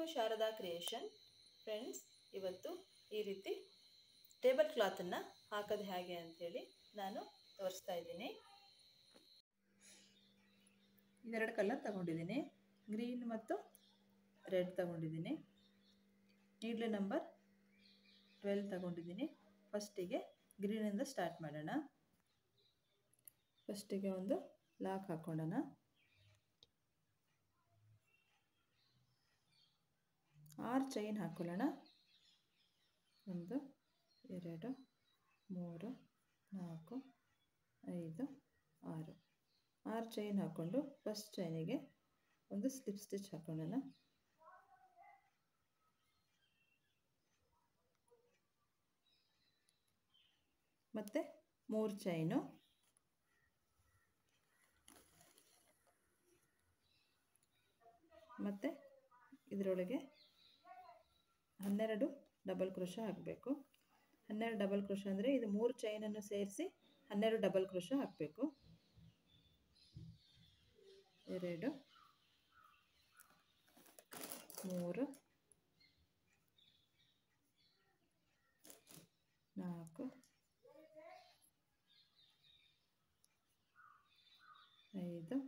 Sharada creation friends ಇವತ್ತು ಈ ರೀತಿ ಟೇಬಲ್ ಕ್ಲಾತನ್ನು ಹಾಕೋದು ಹೇಗೆ ಅಂಥೇಳಿ ನಾನು ತೋರಿಸ್ತಾ ಇದ್ದೀನಿ ಇದೆರಡು ಕಲರ್ ತಗೊಂಡಿದ್ದೀನಿ ಗ್ರೀನ್ ಮತ್ತು ರೆಡ್ ತಗೊಂಡಿದ್ದೀನಿ ನೀಡ್ಲು ನಂಬರ್ ಟ್ವೆಲ್ ತಗೊಂಡಿದ್ದೀನಿ ಫಸ್ಟಿಗೆ ಗ್ರೀನಿಂದ ಸ್ಟಾರ್ಟ್ ಮಾಡೋಣ ಫಸ್ಟಿಗೆ ಒಂದು ಲಾಕ್ ಹಾಕ್ಕೊಳ್ಳೋಣ ಆರು ಚೈನ್ ಹಾಕ್ಕೊಳ್ಳೋಣ ಒಂದು ಎರಡು ಮೂರು ನಾಲ್ಕು ಐದು ಆರು ಆರು ಚೈನ್ ಹಾಕ್ಕೊಂಡು ಫಸ್ಟ್ ಚೈನಿಗೆ ಒಂದು ಸ್ಲಿಪ್ ಸ್ಟಿಚ್ ಹಾಕ್ಕೊಳ್ಳೋಣ ಮತ್ತು ಮೂರು ಚೈನು ಮತ್ತು ಇದರೊಳಗೆ ಹನ್ನೆರಡು ಡಬಲ್ ಕ್ರೋಶ ಹಾಕಬೇಕು ಹನ್ನೆರಡು ಡಬಲ್ ಕ್ರೋಶ ಅಂದರೆ ಇದು ಮೂರು ಚೈನನ್ನು ಸೇರಿಸಿ ಹನ್ನೆರಡು ಡಬಲ್ ಕ್ರೋಶ ಹಾಕಬೇಕು ಎರಡು ಮೂರು ನಾಲ್ಕು ಐದು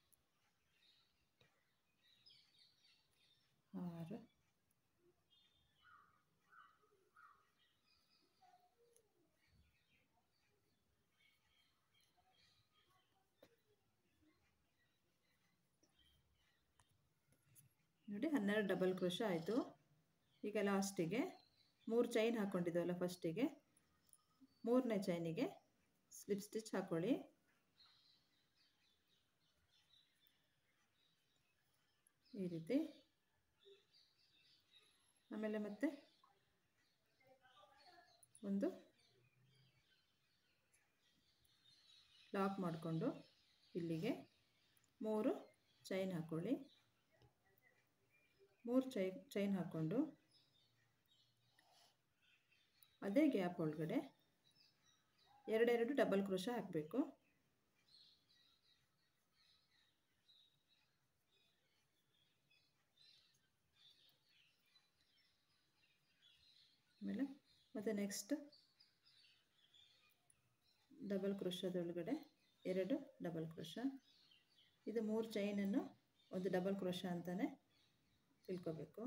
ಆರು ನೋಡಿ ಹನ್ನೆರಡು ಡಬಲ್ ಕ್ರೋಶ ಆಯಿತು ಈಗ ಲಾಸ್ಟಿಗೆ ಮೂರು ಚೈನ್ ಹಾಕ್ಕೊಂಡಿದ್ದವಲ್ಲ ಫಸ್ಟಿಗೆ ಮೂರನೇ ಚೈನಿಗೆ ಸ್ಲಿಪ್ ಸ್ಟಿಚ್ ಹಾಕ್ಕೊಳ್ಳಿ ಈ ರೀತಿ ಆಮೇಲೆ ಮತ್ತೆ ಒಂದು ಲಾಕ್ ಮಾಡಿಕೊಂಡು ಇಲ್ಲಿಗೆ ಮೂರು ಚೈನ್ ಹಾಕ್ಕೊಳ್ಳಿ ಮೂರು ಚೈ ಚೈನ್ ಹಾಕ್ಕೊಂಡು ಅದೇ ಗ್ಯಾಪ್ ಒಳಗಡೆ ಎರಡೆರಡು ಡಬಲ್ ಕ್ರೋಶ ಹಾಕಬೇಕು ಆಮೇಲೆ ಮತ್ತು ನೆಕ್ಸ್ಟ್ ಡಬಲ್ ಕ್ರೋಶದೊಳಗಡೆ ಎರಡು ಡಬಲ್ ಕ್ರೋಶ ಇದು ಮೂರು ಚೈನನ್ನು ಒಂದು ಡಬಲ್ ಕ್ರೋಶ ಅಂತಲೇ ತಿಳ್ಕೊಬೇಕು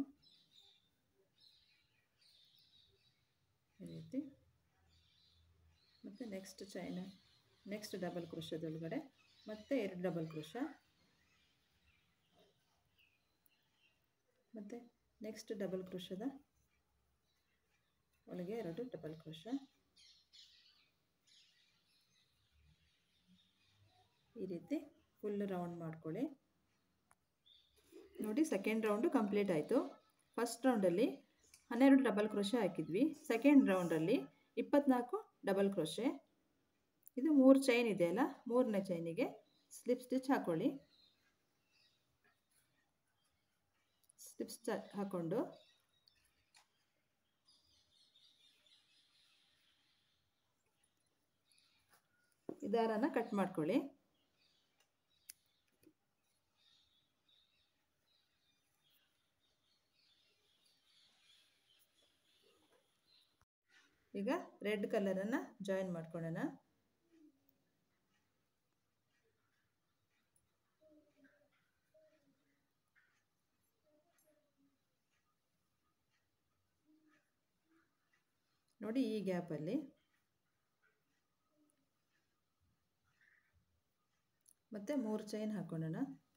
ಈ ರೀತಿ ಮತ್ತು ನೆಕ್ಸ್ಟ್ ಚೈನ ನೆಕ್ಸ್ಟ್ ಡಬಲ್ ಕ್ರೋಶದೊಳಗಡೆ ಮತ್ತೆ ಎರಡು ಡಬಲ್ ಕ್ರೋಶ ಮತ್ತು ನೆಕ್ಸ್ಟ್ ಡಬಲ್ ಕ್ರೋಶದ ಒಳಗೆ ಎರಡು ಡಬಲ್ ಕ್ರೋಶ ಈ ರೀತಿ ಫುಲ್ ರೌಂಡ್ ಮಾಡ್ಕೊಳ್ಳಿ ನೋಡಿ ಸೆಕೆಂಡ್ ರೌಂಡು ಕಂಪ್ಲೀಟ್ ಆಯಿತು ಫಸ್ಟ್ ರೌಂಡಲ್ಲಿ ಹನ್ನೆರಡು ಡಬಲ್ ಕ್ರೋಶೆ ಹಾಕಿದ್ವಿ ಸೆಕೆಂಡ್ ರೌಂಡಲ್ಲಿ ಇಪ್ಪತ್ನಾಲ್ಕು ಡಬಲ್ ಕ್ರೋಶೆ ಇದು ಮೂರು ಚೈನ್ ಇದೆಯಲ್ಲ ಮೂರನೇ ಚೈನಿಗೆ ಸ್ಲಿಪ್ ಸ್ಟಿಚ್ ಹಾಕ್ಕೊಳ್ಳಿ ಸ್ಲಿಪ್ ಸ್ಟಿಚ್ ಹಾಕ್ಕೊಂಡು ಈ ದಾರನ ಕಟ್ ಮಾಡ್ಕೊಳ್ಳಿ ಈಗ ರೆಡ್ ಕಲರನ್ನು ಜಾಯಿನ್ ಮಾಡ್ಕೊಳ್ಳೋಣ ನೋಡಿ ಈ ಗ್ಯಾಪಲ್ಲಿ ಮತ್ತು ಮೂರು ಚೈನ್ ಹಾಕೊಳ್ಳೋಣ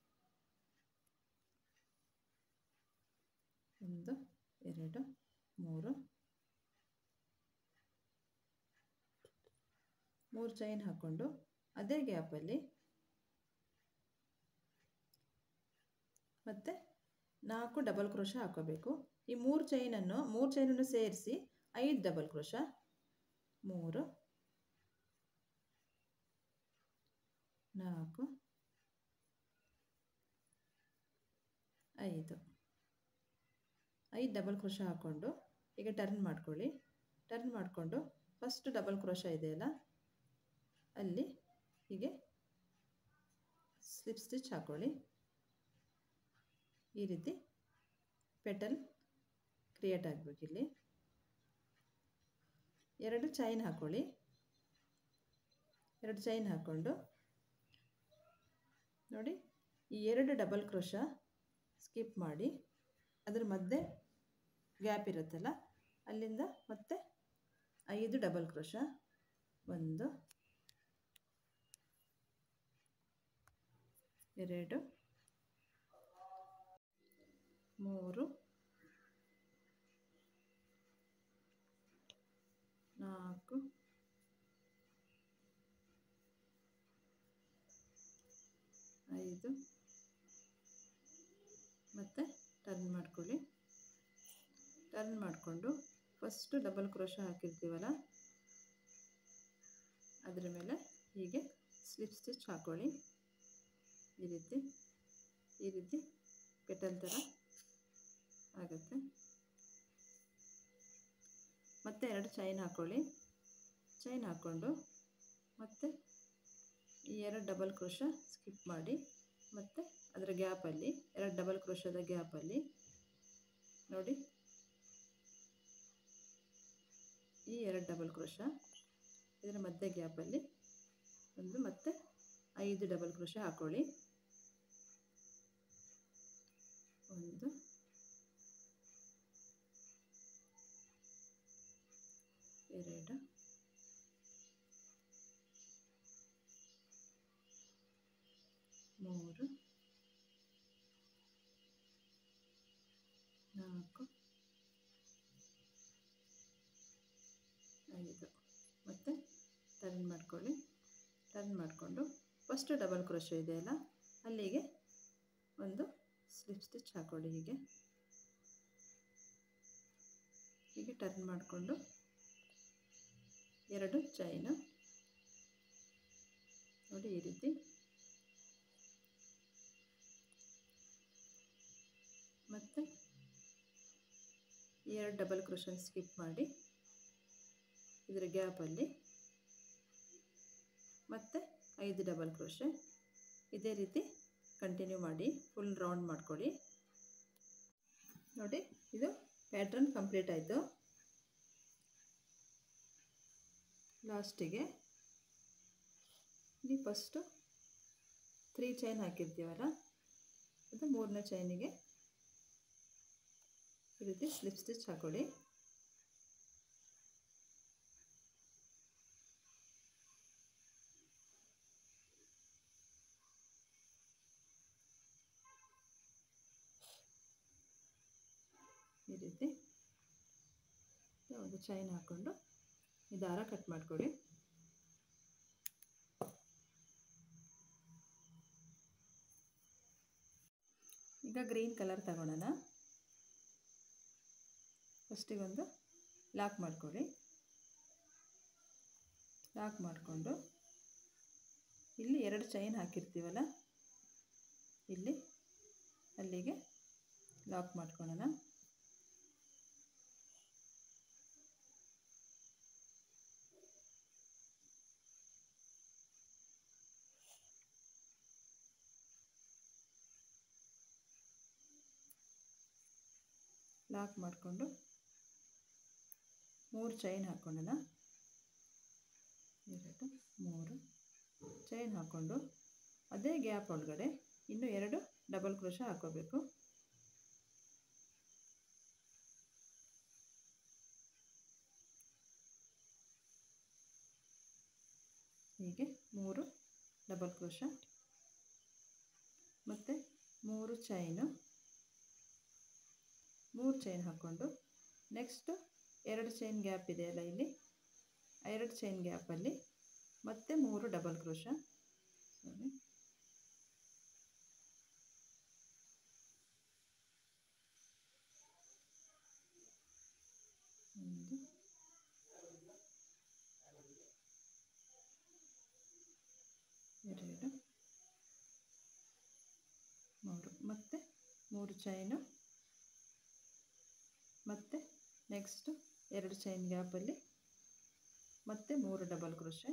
ಒಂದು ಎರಡು ಮೂರು ಮೂರು ಚೈನ್ ಹಾಕ್ಕೊಂಡು ಅದೇ ಗ್ಯಾಪಲ್ಲಿ ಮತ್ತು ನಾಲ್ಕು ಡಬಲ್ ಕ್ರೋಶ ಹಾಕೋಬೇಕು ಈ ಮೂರು ಚೈನನ್ನು ಮೂರು ಚೈನನ್ನು ಸೇರಿಸಿ ಐದು ಡಬಲ್ ಕ್ರೋಶ ಮೂರು ನಾಲ್ಕು ಐದು ಐದು ಡಬಲ್ ಕ್ರೋಶ ಹಾಕ್ಕೊಂಡು ಈಗ ಟರ್ನ್ ಮಾಡ್ಕೊಳ್ಳಿ ಟರ್ನ್ ಮಾಡಿಕೊಂಡು ಫಸ್ಟ್ ಡಬಲ್ ಕ್ರೋಶ ಇದೆಯಲ್ಲ ಅಲ್ಲಿ ಹೀಗೆ ಸ್ಲಿಪ್ ಸ್ಟಿಚ್ ಹಾಕ್ಕೊಳ್ಳಿ ಈ ರೀತಿ ಪೆಟಲ್ ಕ್ರಿಯೇಟ್ ಆಗಬೇಕು ಇಲ್ಲಿ ಎರಡು ಚೈನ್ ಹಾಕ್ಕೊಳ್ಳಿ ಎರಡು ಚೈನ್ ಹಾಕ್ಕೊಂಡು ನೋಡಿ ಈ ಎರಡು ಡಬಲ್ ಕ್ರೋಶ ಸ್ಕಿಪ್ ಮಾಡಿ ಅದ್ರ ಮಧ್ಯೆ ಗ್ಯಾಪ್ ಇರುತ್ತಲ್ಲ ಅಲ್ಲಿಂದ ಮತ್ತೆ ಐದು ಡಬಲ್ ಕ್ರೋಶ ಒಂದು ಎರಡು ಮೂರು ನಾಲ್ಕು ಐದು ಮತ್ತು ಟರ್ನ್ ಮಾಡ್ಕೊಳ್ಳಿ ಟರ್ನ್ ಮಾಡಿಕೊಂಡು ಫಸ್ಟು ಡಬಲ್ ಕ್ರೋಶ ಹಾಕಿರ್ತೀವಲ್ಲ ಅದರ ಮೇಲೆ ಹೀಗೆ ಸ್ಲಿಪ್ ಸ್ಟಿಚ್ ಹಾಕ್ಕೊಳ್ಳಿ ಈ ರೀತಿ ಈ ರೀತಿ ಪೆಟಲ್ ಥರ ಆಗುತ್ತೆ ಮತ್ತೆ ಎರಡು ಚೈನ್ ಹಾಕ್ಕೊಳ್ಳಿ ಚೈನ್ ಹಾಕ್ಕೊಂಡು ಮತ್ತೆ ಈ ಎರಡು ಡಬಲ್ ಕ್ರೋಶ ಸ್ಕಿಪ್ ಮಾಡಿ ಮತ್ತು ಅದರ ಗ್ಯಾಪಲ್ಲಿ ಎರಡು ಡಬಲ್ ಕ್ರೋಶದ ಗ್ಯಾಪಲ್ಲಿ ನೋಡಿ ಈ ಎರಡು ಡಬಲ್ ಕ್ರೋಶ ಇದರ ಮಧ್ಯೆ ಗ್ಯಾಪಲ್ಲಿ ಒಂದು ಮತ್ತೆ ಐದು ಡಬಲ್ ಕ್ರೋಶ ಹಾಕ್ಕೊಳ್ಳಿ ಒಂದು ಎರಡು ಮೂರು ನಾಲ್ಕು ಐದು ಮತ್ತು ಟರ್ನ್ ಮಾಡ್ಕೊಳ್ಳಿ ಟರ್ನ್ ಮಾಡಿಕೊಂಡು ಫಸ್ಟ್ ಡಬಲ್ ಕ್ರೋಶ ಇದೆಯಲ್ಲ ಅಲ್ಲಿಗೆ ಒಂದು ಸ್ಲಿಪ್ ಸ್ಟಿಚ್ ಹಾಕ್ಕೊಳ್ಳಿ ಹೀಗೆ ಹೀಗೆ ಟರ್ನ್ ಮಾಡಿಕೊಂಡು ಎರಡು ಚೈನು ನೋಡಿ ಈ ರೀತಿ ಮತ್ತು ಎರಡು ಡಬಲ್ ಕ್ರೋಶನ್ ಸ್ಕಿಪ್ ಮಾಡಿ ಇದರ ಗ್ಯಾಪಲ್ಲಿ ಮತ್ತು ಐದು ಡಬಲ್ ಕ್ರೋಶೆ ಇದೇ ರೀತಿ ಕಂಟಿನ್ಯೂ ಮಾಡಿ ಫುಲ್ ರೌಂಡ್ ಮಾಡ್ಕೊಳ್ಳಿ ನೋಡಿ ಇದು ಪ್ಯಾಟ್ರನ್ ಕಂಪ್ಲೀಟ್ ಆಯಿತು ಲಾಸ್ಟಿಗೆ ಇಲ್ಲಿ ಫಸ್ಟು ತ್ರೀ ಚೈನ್ ಹಾಕಿರ್ತೀವಲ್ಲ ಅದು ಮೂರನೇ ಚೈನಿಗೆ ಈ ರೀತಿ ಸ್ಲಿಪ್ ಸ್ಟಿಚ್ ಹಾಕೊಳ್ಳಿ ಈ ರೀತಿ ಒಂದು ಚೈನ್ ಹಾಕ್ಕೊಂಡು ಈ ದಾರ ಕಟ್ ಮಾಡ್ಕೊಳ್ಳಿ ಈಗ ಗ್ರೀನ್ ಕಲರ್ ತಗೊಳ್ಳೋಣ ಫಸ್ಟಿಗೊಂದು ಲಾಕ್ ಮಾಡ್ಕೊಳ್ಳಿ ಲಾಕ್ ಮಾಡಿಕೊಂಡು ಇಲ್ಲಿ ಎರಡು ಚೈನ್ ಹಾಕಿರ್ತೀವಲ್ಲ ಇಲ್ಲಿ ಅಲ್ಲಿಗೆ ಲಾಕ್ ಮಾಡ್ಕೊಳ್ಳೋಣ ಲಾಕ್ ಮಾಡಿಕೊಂಡು ಮೂರು ಚೈನ್ ಹಾಕ್ಕೊಳ್ಳೋಣ ಎರಡು ಮೂರು ಚೈನ್ ಹಾಕ್ಕೊಂಡು ಅದೇ ಗ್ಯಾಪ್ ಒಳಗಡೆ ಇನ್ನೂ ಎರಡು ಡಬಲ್ ಕ್ರೋಶ ಹಾಕೋಬೇಕು ಹೀಗೆ ಮೂರು ಡಬಲ್ ಕ್ರೋಶ ಮತ್ತು ಮೂರು ಚೈನು ಮೂರು ಚೈನ್ ಹಾಕ್ಕೊಂಡು ನೆಕ್ಸ್ಟು ಎರಡು ಚೈನ್ ಗ್ಯಾಪ್ ಇದೆಯಲ್ಲ ಇಲ್ಲಿ ಆ ಎರಡು ಚೈನ್ ಗ್ಯಾಪಲ್ಲಿ ಮತ್ತೆ ಮೂರು ಡಬಲ್ ಕ್ರೋಶ ಸಾರಿ ಒಂದು ಎರಡು ಮೂರು ಮತ್ತೆ ಮೂರು ಚೈನು ಮತ್ತು ನೆಕ್ಸ್ಟು ಎರಡು ಚೈನ್ ಗ್ಯಾಪಲ್ಲಿ ಮತ್ತೆ ಮೂರು ಡಬಲ್ ಕ್ರೋಶೆ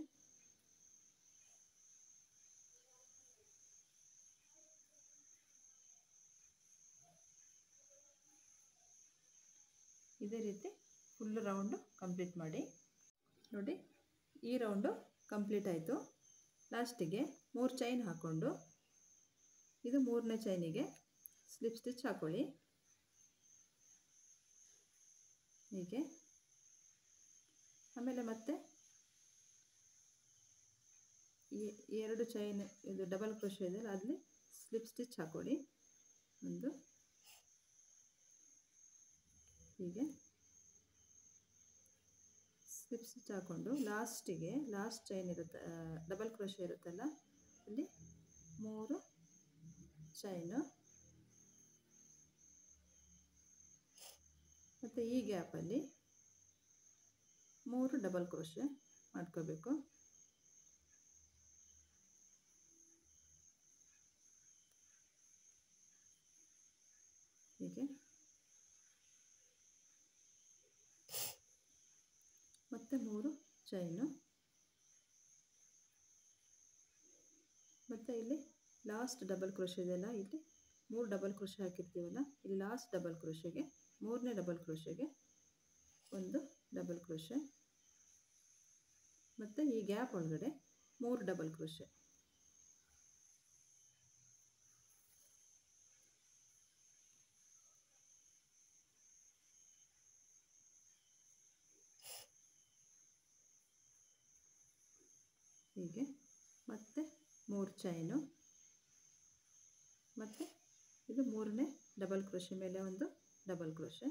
ಇದೇ ರೀತಿ ಫುಲ್ ರೌಂಡು ಕಂಪ್ಲೀಟ್ ಮಾಡಿ ನೋಡಿ ಈ ರೌಂಡು ಕಂಪ್ಲೀಟ್ ಆಯಿತು ಲಾಸ್ಟಿಗೆ ಮೂರು ಚೈನ್ ಹಾಕ್ಕೊಂಡು ಇದು ಮೂರನೇ ಚೈನಿಗೆ ಸ್ಲಿಪ್ ಸ್ಟಿಚ್ ಹಾಕ್ಕೊಳ್ಳಿ ಹೀಗೆ ಆಮೇಲೆ ಮತ್ತೆ ಈ ಎರಡು ಚೈನ್ ಇದು ಡಬಲ್ ಕ್ರೋಶೆ ಇದೆ ಅಲ್ಲಿ ಸ್ಲಿಪ್ ಸ್ಟಿಚ್ ಹಾಕ್ಕೊಳ್ಳಿ ಒಂದು ಹೀಗೆ ಸ್ಲಿಪ್ ಸ್ಟಿಚ್ ಹಾಕ್ಕೊಂಡು ಲಾಸ್ಟಿಗೆ ಲಾಸ್ಟ್ ಚೈನ್ ಇರುತ್ತೆ ಡಬಲ್ ಕ್ರೋಶೆ ಇರುತ್ತಲ್ಲ ಅಲ್ಲಿ ಮೂರು ಚೈನು ಮತ್ತು ಈ ಗ್ಯಾಪಲ್ಲಿ ಮೂರು ಡಬಲ್ ಕ್ರೋಶೆ ಮಾಡ್ಕೋಬೇಕು ಹೀಗೆ ಮತ್ತು ಮೂರು ಚೈನು ಮತ್ತು ಇಲ್ಲಿ ಲಾಸ್ಟ್ ಡಬಲ್ ಕ್ರೋಶೆ ಇದೆಯಲ್ಲ ಇಲ್ಲಿ ಮೂರು ಡಬಲ್ ಕ್ರೋಶೆ ಹಾಕಿರ್ತೀವಲ್ಲ ಇಲ್ಲಿ ಲಾಸ್ಟ್ ಡಬಲ್ ಕ್ರೋಶೆಗೆ ಮೂರನೇ ಡಬಲ್ ಕ್ರೋಶೆಗೆ ಒಂದು ಡಬಲ್ ಕ್ರೋಶೆ ಮತ್ತು ಈ ಗ್ಯಾಪ್ ಒಳಗಡೆ ಮೂರು ಡಬಲ್ ಕ್ರೋಶೆ ಹೀಗೆ ಮತ್ತು ಮೂರು ಚೈನು ಮತ್ತು ಇದು ಮೂರನೇ ಡಬಲ್ ಕ್ರೋಶೆ ಮೇಲೆ ಒಂದು ಡಬಲ್ ಕ್ರೋಶೆ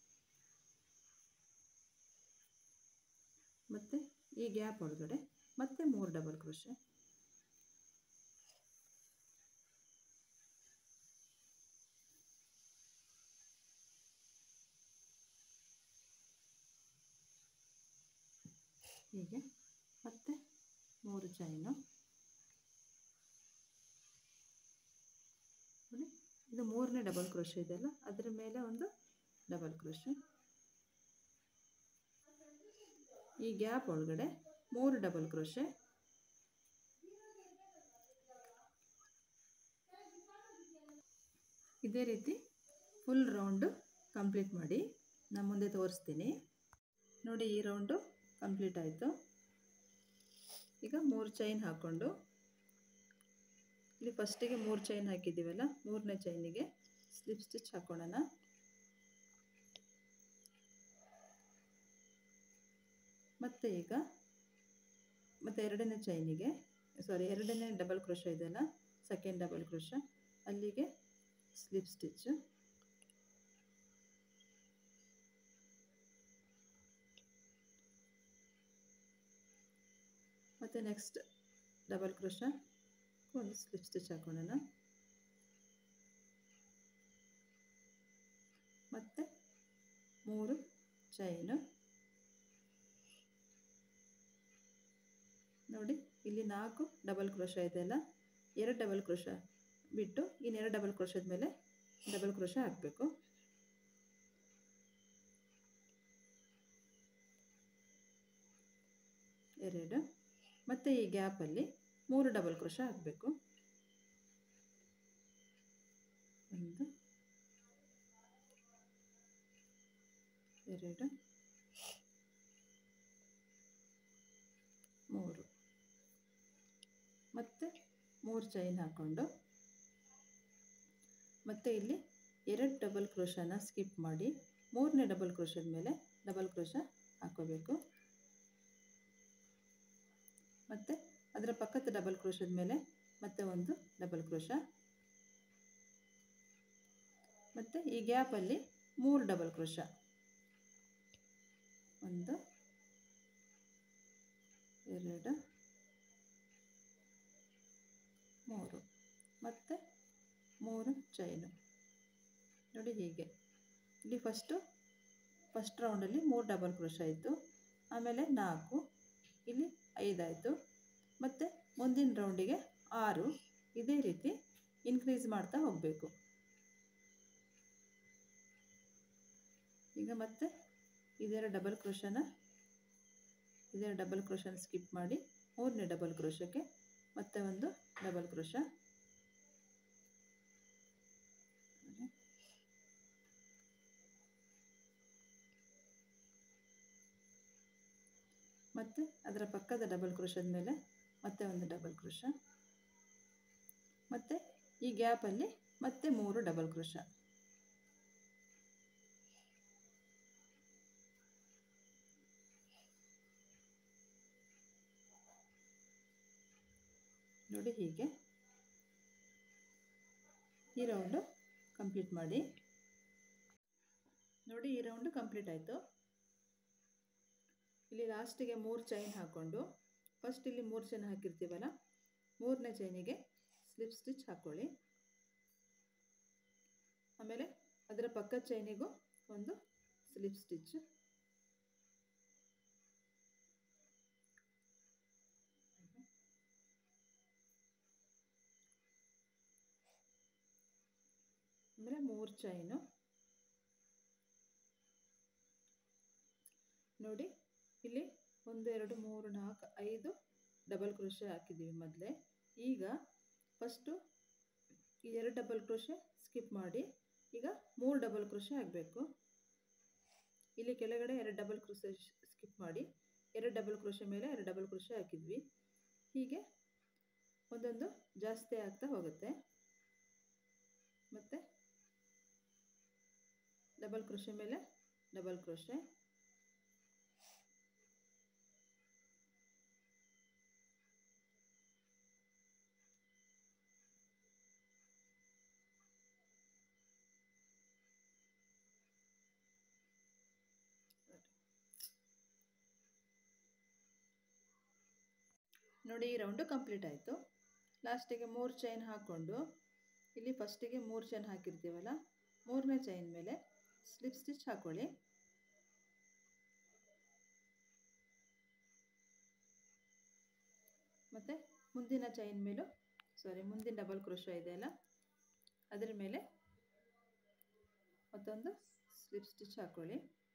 ಮತ್ತು ಈ ಗ್ಯಾಪ್ ಒಳಗಡೆ ಮತ್ತೆ ಮೂರು ಡಬಲ್ ಕ್ರೋಶೆ ಹೀಗೆ ಮತ್ತೆ ಮೂರು ಚೈನು ನೋಡಿ ಇದು ಮೂರನೇ ಡಬಲ್ ಕ್ರೋಶೆ ಇದೆಯಲ್ಲ ಅದರ ಮೇಲೆ ಒಂದು ಡಬಲ್ ಕ್ರೋಶೆ ಈ ಗ್ಯಾಪ್ ಒಳಗಡೆ ಮೂರು ಡಬಲ್ ಕ್ರೋಶೆ ಇದೇ ರೀತಿ ಫುಲ್ ರೌಂಡು ಕಂಪ್ಲೀಟ್ ಮಾಡಿ ನಾನು ಮುಂದೆ ತೋರಿಸ್ತೀನಿ ನೋಡಿ ಈ ರೌಂಡು ಕಂಪ್ಲೀಟ್ ಆಯಿತು ಈಗ ಮೂರು ಚೈನ್ ಹಾಕ್ಕೊಂಡು ಇಲ್ಲಿ ಫಸ್ಟಿಗೆ ಮೂರು ಚೈನ್ ಹಾಕಿದ್ದೀವಲ್ಲ ಮೂರನೇ ಚೈನಿಗೆ ಸ್ಲಿಪ್ ಸ್ಟಿಚ್ ಹಾಕ್ಕೊಳ್ಳೋಣ ಮತ್ತು ಈಗ ಮತ್ತು ಎರಡನೇ ಚೈನಿಗೆ ಸಾರಿ ಎರಡನೇ ಡಬಲ್ ಕ್ರೋಶ ಇದೆಯಲ್ಲ ಸೆಕೆಂಡ್ ಡಬಲ್ ಕ್ರೋಶ ಅಲ್ಲಿಗೆ ಸ್ಲಿಪ್ ಸ್ಟಿಚ್ಚು ಮತ್ತು ನೆಕ್ಸ್ಟ್ ಡಬಲ್ ಕ್ರೋಶ ಒಂದು ಸ್ಲಿಪ್ ಸ್ಟಿಚ್ ಹಾಕೊಳ್ಳೋಣ ಮತ್ತು ಮೂರು ಚೈನು ನೋಡಿ ಇಲ್ಲಿ ನಾಲ್ಕು ಡಬಲ್ ಕ್ರೋಶ ಇದೆಯಲ್ಲ ಎರಡು ಡಬಲ್ ಕ್ರೋಶ ಬಿಟ್ಟು ಇನ್ನೆರಡು ಡಬಲ್ ಕ್ರೋಶದ ಮೇಲೆ ಡಬಲ್ ಕ್ರೋಶ ಹಾಕಬೇಕು ಎರಡು ಮತ್ತು ಈ ಗ್ಯಾಪಲ್ಲಿ ಮೂರು ಡಬಲ್ ಕ್ರೋಶ ಹಾಕಬೇಕು ಒಂದು ಎರಡು ಮೂರು ಮತ್ತು ಮೂರು ಚೈನ್ ಹಾಕ್ಕೊಂಡು ಮತ್ತು ಇಲ್ಲಿ ಎರಡು ಡಬಲ್ ಕ್ರೋಶನ ಸ್ಕಿಪ್ ಮಾಡಿ ಮೂರನೇ ಡಬಲ್ ಕ್ರೋಶದ ಮೇಲೆ ಡಬಲ್ ಕ್ರೋಶ ಹಾಕೋಬೇಕು ಮತ್ತು ಅದರ ಪಕ್ಕದ ಡಬಲ್ ಕ್ರೋಶದ ಮೇಲೆ ಮತ್ತೆ ಒಂದು ಡಬಲ್ ಕ್ರೋಶ ಮತ್ತು ಈ ಗ್ಯಾಪಲ್ಲಿ ಮೂರು ಡಬಲ್ ಕ್ರೋಶ ಒಂದು ಎರಡು ಮೂರು ಮತ್ತು ಮೂರು ಚೈನು ನೋಡಿ ಹೀಗೆ ಇಲ್ಲಿ ಫಸ್ಟು ಫಸ್ಟ್ ರೌಂಡಲ್ಲಿ ಮೂರು ಡಬಲ್ ಕ್ರೋಶ ಆಯಿತು ಆಮೇಲೆ ನಾಲ್ಕು ಇಲ್ಲಿ ಐದಾಯಿತು ಮತ್ತು ಮುಂದಿನ ರೌಂಡಿಗೆ ಆರು ಇದೇ ರೀತಿ ಇನ್ಕ್ರೀಸ್ ಮಾಡ್ತಾ ಹೋಗಬೇಕು ಈಗ ಮತ್ತೆ ಇದರ ಡಬಲ್ ಕ್ರೋಶನ ಇದರ ಡಬಲ್ ಕ್ರೋಶನ ಸ್ಕಿಪ್ ಮಾಡಿ ಮೂರನೇ ಡಬಲ್ ಕ್ರೋಶಕ್ಕೆ ಮತ್ತೆ ಒಂದು ಡಬಲ್ ಕ್ರೋಶ ಮತ್ತು ಅದರ ಪಕ್ಕದ ಡಬಲ್ ಕ್ರೋಶದ ಮೇಲೆ ಮತ್ತೆ ಒಂದು ಡಬಲ್ ಕ್ರೋಶ ಮತ್ತು ಈ ಗ್ಯಾಪಲ್ಲಿ ಮತ್ತೆ ಮೂರು ಡಬಲ್ ಕ್ರೋಶ ನೋಡಿ ಹೀಗೆ ಈ ರೌಂಡು ಕಂಪ್ಲೀಟ್ ಮಾಡಿ ನೋಡಿ ಈ ರೌಂಡು ಕಂಪ್ಲೀಟ್ ಆಯಿತು ಇಲ್ಲಿ ಲಾಸ್ಟಿಗೆ ಮೂರು ಚೈನ್ ಹಾಕ್ಕೊಂಡು ಫಸ್ಟ್ ಇಲ್ಲಿ ಮೂರು ಚೈನ್ ಹಾಕಿರ್ತೀವಲ್ಲ ಮೂರನೇ ಚೈನಿಗೆ ಸ್ಲಿಪ್ ಸ್ಟಿಚ್ ಹಾಕ್ಕೊಳ್ಳಿ ಆಮೇಲೆ ಅದರ ಪಕ್ಕದ ಚೈನಿಗೂ ಒಂದು ಸ್ಲಿಪ್ ಸ್ಟಿಚ್ ಆಮೇಲೆ ಮೂರು ಚೈನು ನೋಡಿ ಇಲ್ಲಿ ಒಂದು ಎರಡು ಮೂರು ನಾಲ್ಕು ಐದು ಡಬಲ್ ಕ್ರೋಶೆ ಹಾಕಿದ್ದೀವಿ ಮೊದಲೇ ಈಗ ಫಸ್ಟು ಈ ಎರಡು ಡಬಲ್ ಕ್ರೋಶೆ ಸ್ಕಿಪ್ ಮಾಡಿ ಈಗ ಮೂರು ಡಬಲ್ ಕ್ರೋಶೆ ಆಗಬೇಕು ಇಲ್ಲಿ ಕೆಳಗಡೆ ಎರಡು ಡಬಲ್ ಕ್ರೋಶೆ ಸ್ಕಿಪ್ ಮಾಡಿ ಎರಡು ಡಬಲ್ ಕ್ರೋಶೆ ಮೇಲೆ ಎರಡು ಡಬಲ್ ಕ್ರೋಶೆ ಹಾಕಿದ್ವಿ ಹೀಗೆ ಒಂದೊಂದು ಜಾಸ್ತಿ ಆಗ್ತಾ ಹೋಗುತ್ತೆ ಮತ್ತು ಡಬಲ್ ಕ್ರೋಶೆ ಮೇಲೆ ಡಬಲ್ ಕ್ರೋಶೆ ನೋಡಿ ಈ ರೌಂಡು ಕಂಪ್ಲೀಟ್ ಆಯಿತು ಲಾಸ್ಟಿಗೆ ಮೂರು ಚೈನ್ ಹಾಕ್ಕೊಂಡು ಇಲ್ಲಿ ಫಸ್ಟಿಗೆ ಮೂರು ಚೈನ್ ಹಾಕಿರ್ತೀವಲ್ಲ ಮೂರನೇ ಚೈನ್ ಮೇಲೆ ಸ್ಲಿಪ್ ಸ್ಟಿಚ್ ಹಾಕ್ಕೊಳ್ಳಿ ಮತ್ತು ಮುಂದಿನ ಚೈನ್ ಮೇಲೂ ಸಾರಿ ಮುಂದಿನ ಡಬಲ್ ಕ್ರೋಶ ಇದೆಯಲ್ಲ ಅದರ ಮೇಲೆ ಮತ್ತೊಂದು ಸ್ಲಿಪ್ ಸ್ಟಿಚ್ ಹಾಕ್ಕೊಳ್ಳಿ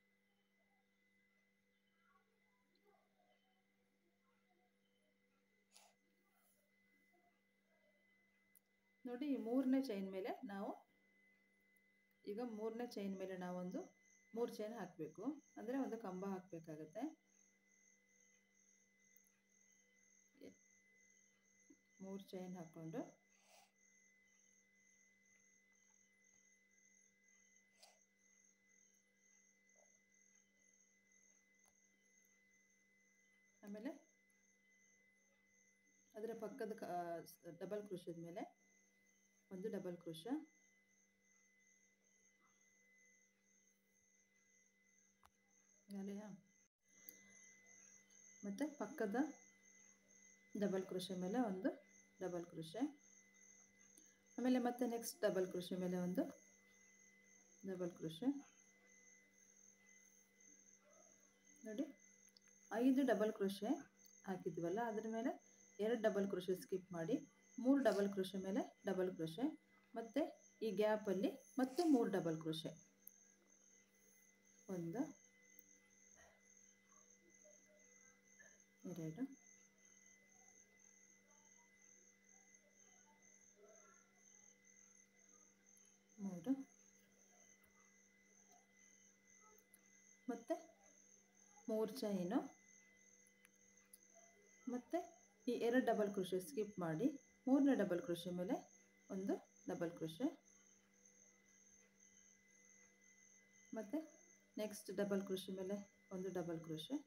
ನೋಡಿ ಈ ಮೂರನೇ ಚೈನ್ ಮೇಲೆ ನಾವು ಈಗ ಮೂರನೇ ಚೈನ್ ಮೇಲೆ ನಾವೊಂದು ಮೂರು ಚೈನ್ ಹಾಕಬೇಕು ಅಂದರೆ ಒಂದು ಕಂಬ ಹಾಕಬೇಕಾಗತ್ತೆ ಮೂರು ಚೈನ್ ಹಾಕ್ಕೊಂಡು ಆಮೇಲೆ ಅದರ ಪಕ್ಕದ ಡಬಲ್ ಕ್ರೋಶದ ಮೇಲೆ ಒಂದು ಡಬಲ್ ಕ್ರೋಶ ಅಲೆಯಾ ಮತ್ತು ಪಕ್ಕದ ಡಬಲ್ ಕ್ರೋಶೆ ಮೇಲೆ ಒಂದು ಡಬಲ್ ಕ್ರೋಶೆ ಆಮೇಲೆ ಮತ್ತೆ ನೆಕ್ಸ್ಟ್ ಡಬಲ್ ಕ್ರೋಶೆ ಮೇಲೆ ಒಂದು ಡಬಲ್ ಕ್ರೋಶೆ ನೋಡಿ ಐದು ಡಬಲ್ ಕ್ರೋಶೆ ಹಾಕಿದ್ವಲ್ಲ ಅದ್ರ ಮೇಲೆ ಎರಡು ಡಬಲ್ ಕ್ರೋಶೆ ಸ್ಕಿಪ್ ಮಾಡಿ ಮೂರು ಡಬಲ್ ಕ್ರೋಶೆ ಮೇಲೆ ಡಬಲ್ ಕ್ರೋಶೆ ಮತ್ತು ಈ ಗ್ಯಾಪಲ್ಲಿ ಮತ್ತೆ ಮೂರು ಡಬಲ್ ಕ್ರೋಶೆ ಒಂದು ಎರಡು ಮೂರು ಮತ್ತು ಮೂರು ಚೈನು ಮತ್ತು ಈ ಎರಡು ಡಬಲ್ ಕ್ರೋಶೆ ಸ್ಕಿಪ್ ಮಾಡಿ ಮೂರನೇ ಡಬಲ್ ಕ್ರೋಶೆ ಮೇಲೆ ಒಂದು ಡಬಲ್ ಕ್ರೋಶೆ ಮತ್ತು ನೆಕ್ಸ್ಟ್ ಡಬಲ್ ಕ್ರೋಶೆ ಮೇಲೆ ಒಂದು ಡಬಲ್ ಕ್ರೋಶೆ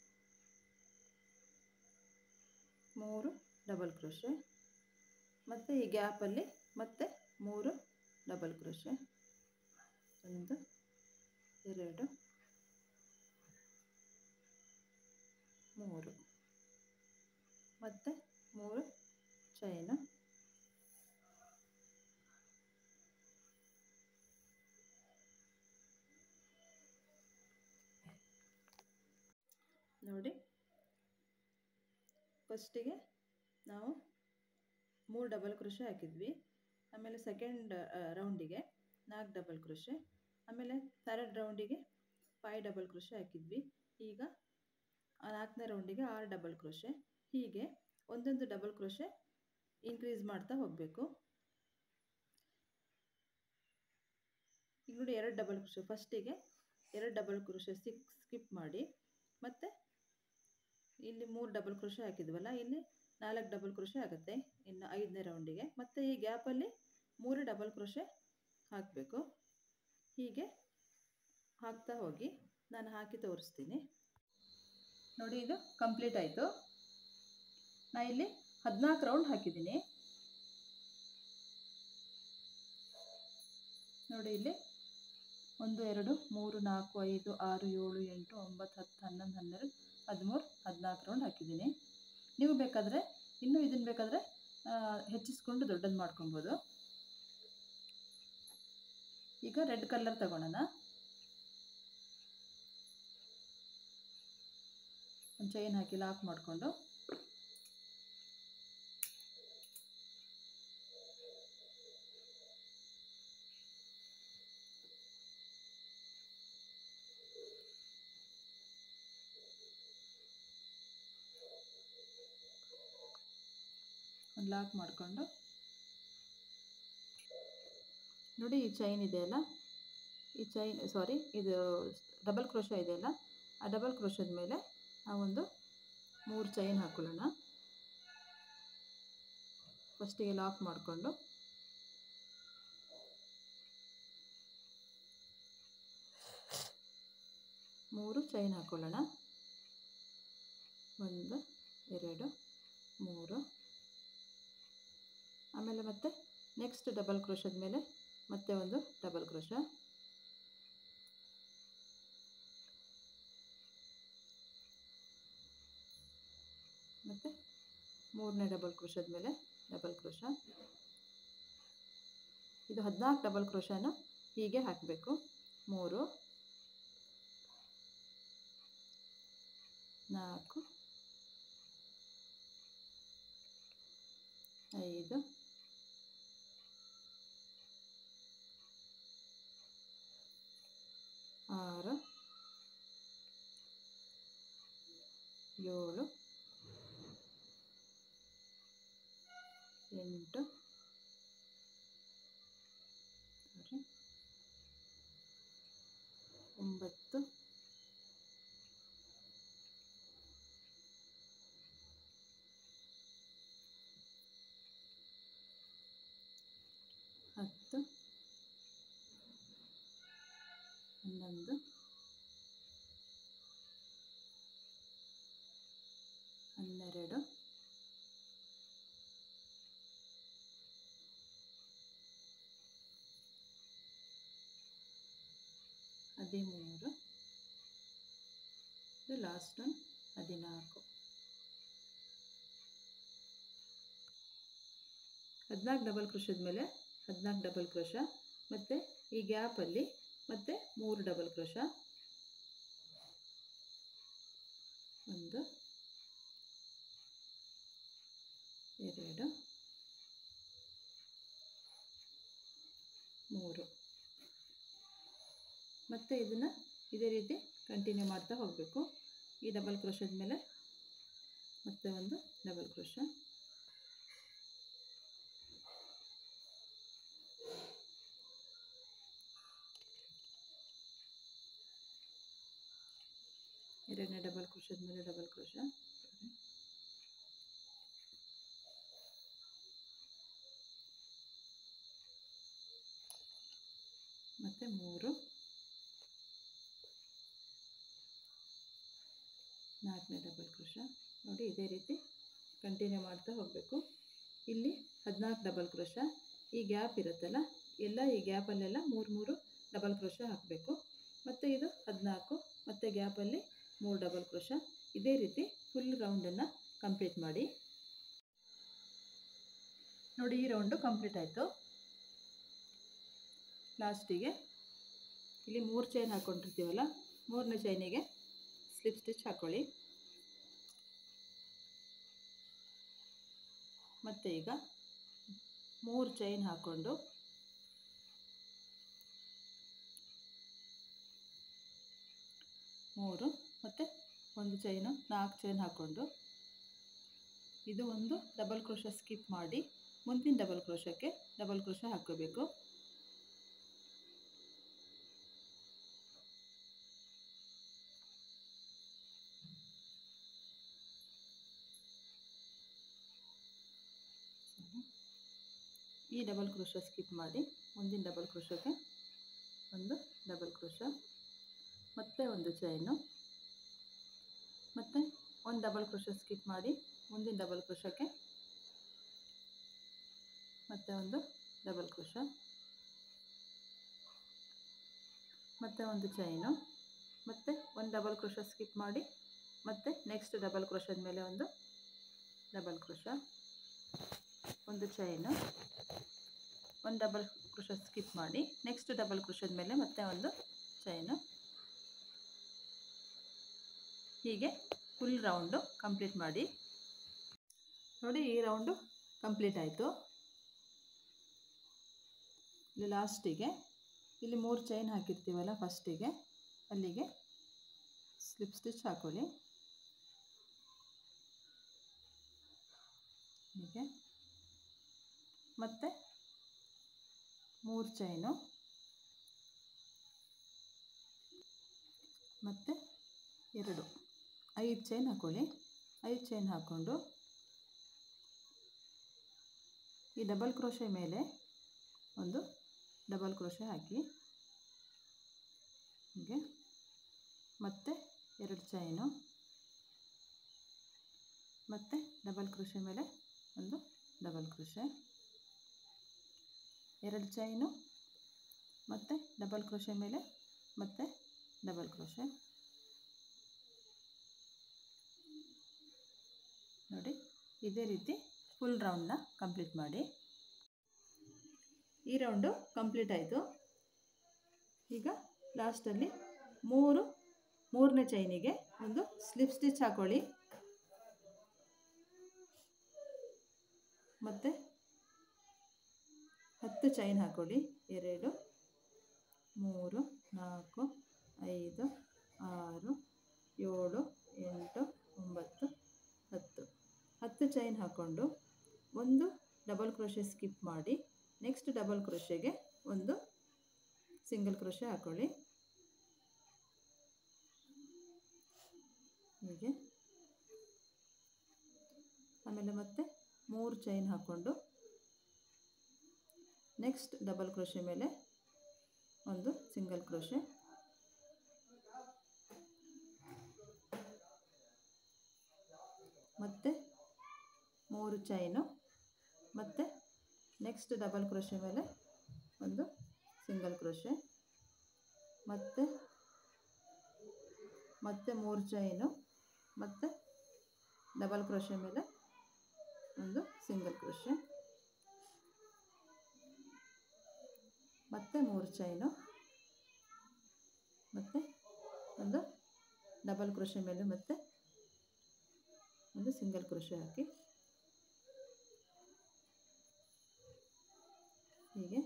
ಮೂರು ಡಬಲ್ ಕ್ರೋಶೆ ಮತ್ತು ಈ ಗ್ಯಾಪಲ್ಲಿ ಮತ್ತೆ ಮೂರು ಡಬಲ್ ಕ್ರೋಶೆ ಒಂದು ಎರಡು ಮೂರು ಮತ್ತು ಮೂರು ಚೈನು ನೋಡಿ ಫಸ್ಟಿಗೆ ನಾವು ಮೂರು ಡಬಲ್ ಕ್ರೋಶೆ ಹಾಕಿದ್ವಿ ಆಮೇಲೆ ಸೆಕೆಂಡ್ ರೌಂಡಿಗೆ ನಾಲ್ಕು ಡಬಲ್ ಕ್ರೋಶೆ ಆಮೇಲೆ ಥರ್ಡ್ ರೌಂಡಿಗೆ ಫೈವ್ ಡಬಲ್ ಕ್ರೋಶೆ ಹಾಕಿದ್ವಿ ಈಗ ನಾಲ್ಕನೇ ರೌಂಡಿಗೆ ಆರು ಡಬಲ್ ಕ್ರೋಶೆ ಹೀಗೆ ಒಂದೊಂದು ಡಬಲ್ ಕ್ರೋಶೆ ಇನ್ಕ್ರೀಸ್ ಮಾಡ್ತಾ ಹೋಗಬೇಕು ಈಗ ನೋಡಿ ಎರಡು ಡಬಲ್ ಕ್ರೋಶೆ ಫಸ್ಟಿಗೆ ಎರಡು ಡಬಲ್ ಕ್ರೋಶೆ ಸಿಕ್ ಸ್ಕಿಪ್ ಮಾಡಿ ಮತ್ತು ಇಲ್ಲಿ ಮೂರು ಡಬಲ್ ಕ್ರೋಶೆ ಹಾಕಿದ್ವಲ್ಲ ಇಲ್ಲಿ ನಾಲ್ಕು ಡಬಲ್ ಕ್ರೋಶೆ ಆಗುತ್ತೆ ಇನ್ನು ಐದನೇ ರೌಂಡಿಗೆ ಮತ್ತು ಈ ಗ್ಯಾಪಲ್ಲಿ ಮೂರು ಡಬಲ್ ಕ್ರೋಶೆ ಹಾಕಬೇಕು ಹೀಗೆ ಹಾಕ್ತಾ ಹೋಗಿ ನಾನು ಹಾಕಿ ತೋರಿಸ್ತೀನಿ ನೋಡಿ ಇದು ಕಂಪ್ಲೀಟ್ ಆಯಿತು ನಾ ಇಲ್ಲಿ ಹದಿನಾಲ್ಕು ರೌಂಡ್ ಹಾಕಿದ್ದೀನಿ ನೋಡಿ ಇಲ್ಲಿ ಒಂದು ಎರಡು ಮೂರು ನಾಲ್ಕು ಐದು ಆರು ಏಳು ಎಂಟು ಒಂಬತ್ತು ಹತ್ತು ಹನ್ನೊಂದು ಹನ್ನೆರಡು ಹದಿಮೂರು ಹದಿನಾಲ್ಕು ರೌಂಡ್ ಹಾಕಿದ್ದೀನಿ ನೀವು ಬೇಕಾದರೆ ಇನ್ನೂ ಇದನ್ನು ಬೇಕಾದರೆ ಹೆಚ್ಚಿಸ್ಕೊಂಡು ದೊಡ್ಡದು ಮಾಡ್ಕೊಬೋದು ಈಗ ರೆಡ್ ಕಲರ್ ತಗೊಳ್ಳೋಣ ಒಂದು ಚೈನ್ ಹಾಕಿ ಲಾಕ್ ಮಾಡಿಕೊಂಡು ಒಂದು ಲಾಕ್ ಮಾಡಿಕೊಂಡು ನೋಡಿ ಈ ಚೈನ್ ಇದೆಯಲ್ಲ ಈ ಚೈನ್ ಸಾರಿ ಇದು ಡಬಲ್ ಕ್ರೋಶ ಇದೆಯಲ್ಲ ಆ ಡಬಲ್ ಕ್ರೋಶದ ಮೇಲೆ ನಾವೊಂದು ಮೂರು ಚೈನ್ ಹಾಕೊಳ್ಳೋಣ ಫಸ್ಟಿಗೆ ಲಾಕ್ ಮಾಡಿಕೊಂಡು ಮೂರು ಚೈನ್ ಹಾಕೊಳ್ಳೋಣ ಒಂದು ಎರಡು ಮೂರು ಆಮೇಲೆ ಮತ್ತೆ ನೆಕ್ಸ್ಟ್ ಡಬಲ್ ಕ್ರೋಶದ ಮೇಲೆ ಮತ್ತೆ ಒಂದು ಡಬಲ್ ಕ್ರೋಶ ಮತ್ತು ಮೂರನೇ ಡಬಲ್ ಕ್ರೋಶದ ಮೇಲೆ ಡಬಲ್ ಕ್ರೋಶ ಇದು ಹದಿನಾಲ್ಕು ಡಬಲ್ ಕ್ರೋಶನ ಹೀಗೆ ಹಾಕಬೇಕು ಮೂರು ನಾಲ್ಕು ಐದು ಆರು ಏಳು ಎಂಟು ಸಾರಿ ಒಂಬತ್ತು ಹತ್ತು ಹನ್ನೊಂದು ಹನ್ನೆರಡು ಹದಿಮೂರು ಇದು ಲಾಸ್ಟ್ ಒನ್ ಹದಿನಾಲ್ಕು ಹದಿನಾಲ್ಕು ಡಬಲ್ ಕ್ರೋಶದ ಮೇಲೆ ಹದಿನಾಲ್ಕು ಡಬಲ್ ಕ್ರೋಶ ಮತ್ತು ಈ ಗ್ಯಾಪಲ್ಲಿ ಮತ್ತು ಮೂರು ಡಬಲ್ ಕ್ರೋಶ ಒಂದು ಎರಡು ಮೂರು ಮತ್ತು ಇದನ್ನು ಇದೇ ರೀತಿ ಕಂಟಿನ್ಯೂ ಮಾಡ್ತಾ ಹೋಗಬೇಕು ಈ ಡಬಲ್ ಕ್ರೋಶದ ಮೇಲೆ ಮತ್ತೆ ಒಂದು ಡಬಲ್ ಕ್ರೋಶ ಎರಡನೇ ಡಬಲ್ ಕ್ರೋಶದ ಮೇಲೆ ಡಬಲ್ ಕ್ರೋಶ ಮತ್ತು ಮೂರು ನಾಲ್ಕನೇ ಡಬಲ್ ಕ್ರೋಶ ನೋಡಿ ಇದೇ ರೀತಿ ಕಂಟಿನ್ಯೂ ಮಾಡ್ತಾ ಹೋಗಬೇಕು ಇಲ್ಲಿ ಹದಿನಾಲ್ಕು ಡಬಲ್ ಕ್ರೋಶ ಈ ಗ್ಯಾಪ್ ಇರುತ್ತಲ್ಲ ಎಲ್ಲ ಈ ಗ್ಯಾಪಲ್ಲೆಲ್ಲ ಮೂರು ಮೂರು ಡಬಲ್ ಕ್ರೋಶ ಹಾಕಬೇಕು ಮತ್ತು ಇದು ಹದಿನಾಲ್ಕು ಮತ್ತು ಗ್ಯಾಪಲ್ಲಿ ಮೂರು ಡಬಲ್ ಕ್ರೋಶ ಇದೇ ರೀತಿ ಫುಲ್ ರೌಂಡನ್ನು ಕಂಪ್ಲೀಟ್ ಮಾಡಿ ನೋಡಿ ಈ ರೌಂಡು ಕಂಪ್ಲೀಟ್ ಆಯಿತು ಲಾಸ್ಟಿಗೆ ಇಲ್ಲಿ ಮೂರು ಚೈನ್ ಹಾಕ್ಕೊಂಡಿರ್ತೀವಲ್ಲ ಮೂರನೇ ಚೈನಿಗೆ ಸ್ಲಿಪ್ ಸ್ಟಿಚ್ ಹಾಕ್ಕೊಳ್ಳಿ ಮತ್ತು ಈಗ ಮೂರು ಚೈನ್ ಹಾಕ್ಕೊಂಡು ಮೂರು ಮತ್ತು ಒಂದು ಚೈನು ನಾಲ್ಕು ಚೈನ್ ಹಾಕ್ಕೊಂಡು ಇದು ಒಂದು ಡಬಲ್ ಕ್ರೋಶ ಸ್ಕಿಪ್ ಮಾಡಿ ಮುಂದಿನ ಡಬಲ್ ಕ್ರೋಶಕ್ಕೆ ಡಬಲ್ ಕ್ರೋಶ ಹಾಕ್ಕೋಬೇಕು ಈ ಡಬಲ್ ಕ್ರೋಶ ಸ್ಕಿಪ್ ಮಾಡಿ ಮುಂದಿನ ಡಬಲ್ ಕ್ರೋಶಕ್ಕೆ ಒಂದು ಡಬಲ್ ಕ್ರೋಶ ಮತ್ತೆ ಒಂದು ಚೈನು ಮತ್ತು ಒಂದು ಡಬಲ್ ಕ್ರೋಶ ಸ್ಕಿಪ್ ಮಾಡಿ ಮುಂದಿನ ಡಬಲ್ ಕ್ರೋಶಕ್ಕೆ ಮತ್ತೆ ಒಂದು ಡಬಲ್ ಕ್ರೋಶ ಮತ್ತು ಒಂದು ಚೈನು ಮತ್ತು ಒಂದು ಡಬಲ್ ಕ್ರೋಶ ಸ್ಕಿಪ್ ಮಾಡಿ ಮತ್ತು ನೆಕ್ಸ್ಟ್ ಡಬಲ್ ಕ್ರೋಶದ ಮೇಲೆ ಒಂದು ಡಬಲ್ ಕ್ರೋಶ ಒಂದು ಚೈನು ಒಂದು ಡಬಲ್ ಕ್ರೋಶ ಸ್ಕಿಪ್ ಮಾಡಿ ನೆಕ್ಸ್ಟ್ ಡಬಲ್ ಕ್ರೋಶದ ಮೇಲೆ ಮತ್ತೆ ಒಂದು ಚೈನು ಹೀಗೆ ಫುಲ್ ರೌಂಡು ಕಂಪ್ಲೀಟ್ ಮಾಡಿ ನೋಡಿ ಈ ರೌಂಡು ಕಂಪ್ಲೀಟ್ ಆಯಿತು ಇಲ್ಲಿ ಲಾಸ್ಟಿಗೆ ಇಲ್ಲಿ ಮೂರು ಚೈನ್ ಹಾಕಿರ್ತೀವಲ್ಲ ಫಸ್ಟಿಗೆ ಅಲ್ಲಿಗೆ ಸ್ಲಿಪ್ ಸ್ಟಿಚ್ ಹಾಕೊಳ್ಳಿ ಹೀಗೆ ಮತ್ತು ಮೂರು ಚೈನು ಮತ್ತು ಎರಡು ಐದು ಚೈನ್ ಹಾಕೊಳ್ಳಿ ಐದು ಚೈನ್ ಹಾಕ್ಕೊಂಡು ಈ ಡಬಲ್ ಕ್ರೋಶೆ ಮೇಲೆ ಒಂದು ಡಬಲ್ ಕ್ರೋಶೆ ಹಾಕಿ ಹೀಗೆ ಮತ್ತು ಎರಡು ಚೈನು ಮತ್ತು ಡಬಲ್ ಕ್ರೋಶೆ ಮೇಲೆ ಒಂದು ಡಬಲ್ ಕ್ರೋಶೆ ಎರಡು ಚೈನು ಮತ್ತು ಡಬಲ್ ಕ್ರೋಶೆ ಮೇಲೆ ಮತ್ತು ಡಬಲ್ ಕ್ರೋಶೆ ನೋಡಿ ಇದೇ ರೀತಿ ಫುಲ್ ರೌಂಡನ್ನ ಕಂಪ್ಲೀಟ್ ಮಾಡಿ ಈ ರೌಂಡು ಕಂಪ್ಲೀಟ್ ಆಯಿತು ಈಗ ಲಾಸ್ಟಲ್ಲಿ ಮೂರು ಮೂರನೇ ಚೈನಿಗೆ ಒಂದು ಸ್ಲಿಪ್ ಸ್ಟಿಚ್ ಹಾಕೊಳ್ಳಿ ಮತ್ತು ಹತ್ತು ಚೈನ್ ಹಾಕೊಳ್ಳಿ ಎರಡು ಮೂರು ನಾಲ್ಕು ಐದು ಆರು ಏಳು ಎಂಟು ಒಂಬತ್ತು ಹತ್ತು ಹತ್ತು ಚೈನ್ ಹಾಕ್ಕೊಂಡು ಒಂದು ಡಬಲ್ ಕ್ರೋಶೆ ಸ್ಕಿಪ್ ಮಾಡಿ ನೆಕ್ಸ್ಟ್ ಡಬಲ್ ಕ್ರೋಶೆಗೆ ಒಂದು ಸಿಂಗಲ್ ಕ್ರೋಶೆ ಹಾಕ್ಕೊಳ್ಳಿ ಹೀಗೆ ಆಮೇಲೆ ಮತ್ತೆ ಮೂರು ಚೈನ್ ಹಾಕ್ಕೊಂಡು ನೆಕ್ಸ್ಟ್ ಡಬಲ್ ಕ್ರೋಶೆ ಮೇಲೆ ಒಂದು ಸಿಂಗಲ್ ಕ್ರೋಶೆ ಮತ್ತು ಮೂರು ಚೈನು ಮತ್ತು ನೆಕ್ಸ್ಟ್ ಡಬಲ್ ಕ್ರೋಶೆ ಮೇಲೆ ಒಂದು ಸಿಂಗಲ್ ಕ್ರೋಶೆ ಮತ್ತು ಮತ್ತೆ ಮೂರು ಚೈನು ಮತ್ತು ಡಬಲ್ ಕ್ರೋಶೆ ಮೇಲೆ ಒಂದು ಸಿಂಗಲ್ ಕ್ರೋಶೆ ಮತ್ತು ಮೂರು ಚೈನು ಮತ್ತು ಒಂದು ಡಬಲ್ ಕ್ರೋಶೆ ಮೇಲೆ ಮತ್ತೆ ಒಂದು ಸಿಂಗಲ್ ಕ್ರೋಶೆ ಹಾಕಿ ಹೀಗೆ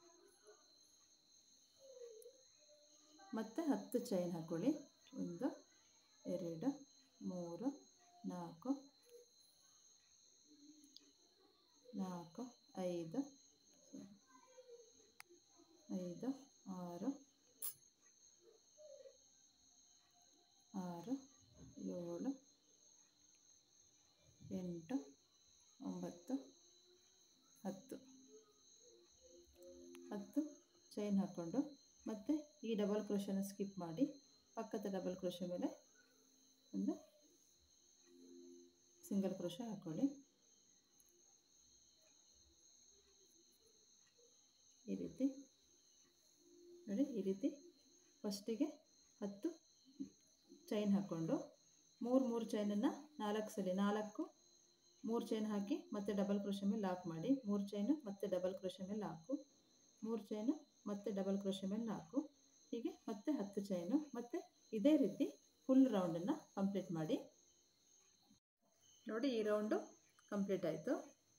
ಮತ್ತು ಹತ್ತು ಚೈನ್ ಹಾಕ್ಕೊಳ್ಳಿ ಒಂದು ಎರಡು ಮೂರು ನಾಲ್ಕು ನಾಲ್ಕು ಐದು ಐದು ಆರು ಆರು ಏಳು ಎಂಟು ಒಂಬತ್ತು ಹತ್ತು ಹತ್ತು ಚೈನ್ ಹಾಕ್ಕೊಂಡು ಮತ್ತು ಈ ಡಬಲ್ ಕ್ರೋಶನ ಸ್ಕಿಪ್ ಮಾಡಿ ಪಕ್ಕದ ಡಬಲ್ ಕ್ರೋಶ ಮೇಲೆ ಒಂದು ಸಿಂಗಲ್ ಕ್ರೋಶ ಹಾಕ್ಕೊಳ್ಳಿ ಈ ರೀತಿ ನೋಡಿ ಈ ರೀತಿ ಫಸ್ಟಿಗೆ ಹತ್ತು ಚೈನ್ ಹಾಕ್ಕೊಂಡು ಮೂರು ಮೂರು ಚೈನನ್ನು ನಾಲ್ಕು ಸಲ ನಾಲ್ಕು ಮೂರು ಚೈನ್ ಹಾಕಿ ಮತ್ತೆ ಡಬಲ್ ಕ್ರೋಶ ಮೇಲೆ ಲಾಕ್ ಮಾಡಿ ಮೂರು ಚೈನು ಮತ್ತೆ ಡಬಲ್ ಕ್ರೋಶ ಮೇಲೆ ಹಾಕು ಮೂರು ಚೈನು ಮತ್ತೆ ಡಬಲ್ ಕ್ರೋಶ ಮೇಲೆ ನಾಲ್ಕು ಹೀಗೆ ಮತ್ತೆ ಹತ್ತು ಚೈನು ಮತ್ತು ಇದೇ ರೀತಿ ಫುಲ್ ರೌಂಡನ್ನು ಕಂಪ್ಲೀಟ್ ಮಾಡಿ ನೋಡಿ ಈ ರೌಂಡು ಕಂಪ್ಲೀಟ್ ಆಯಿತು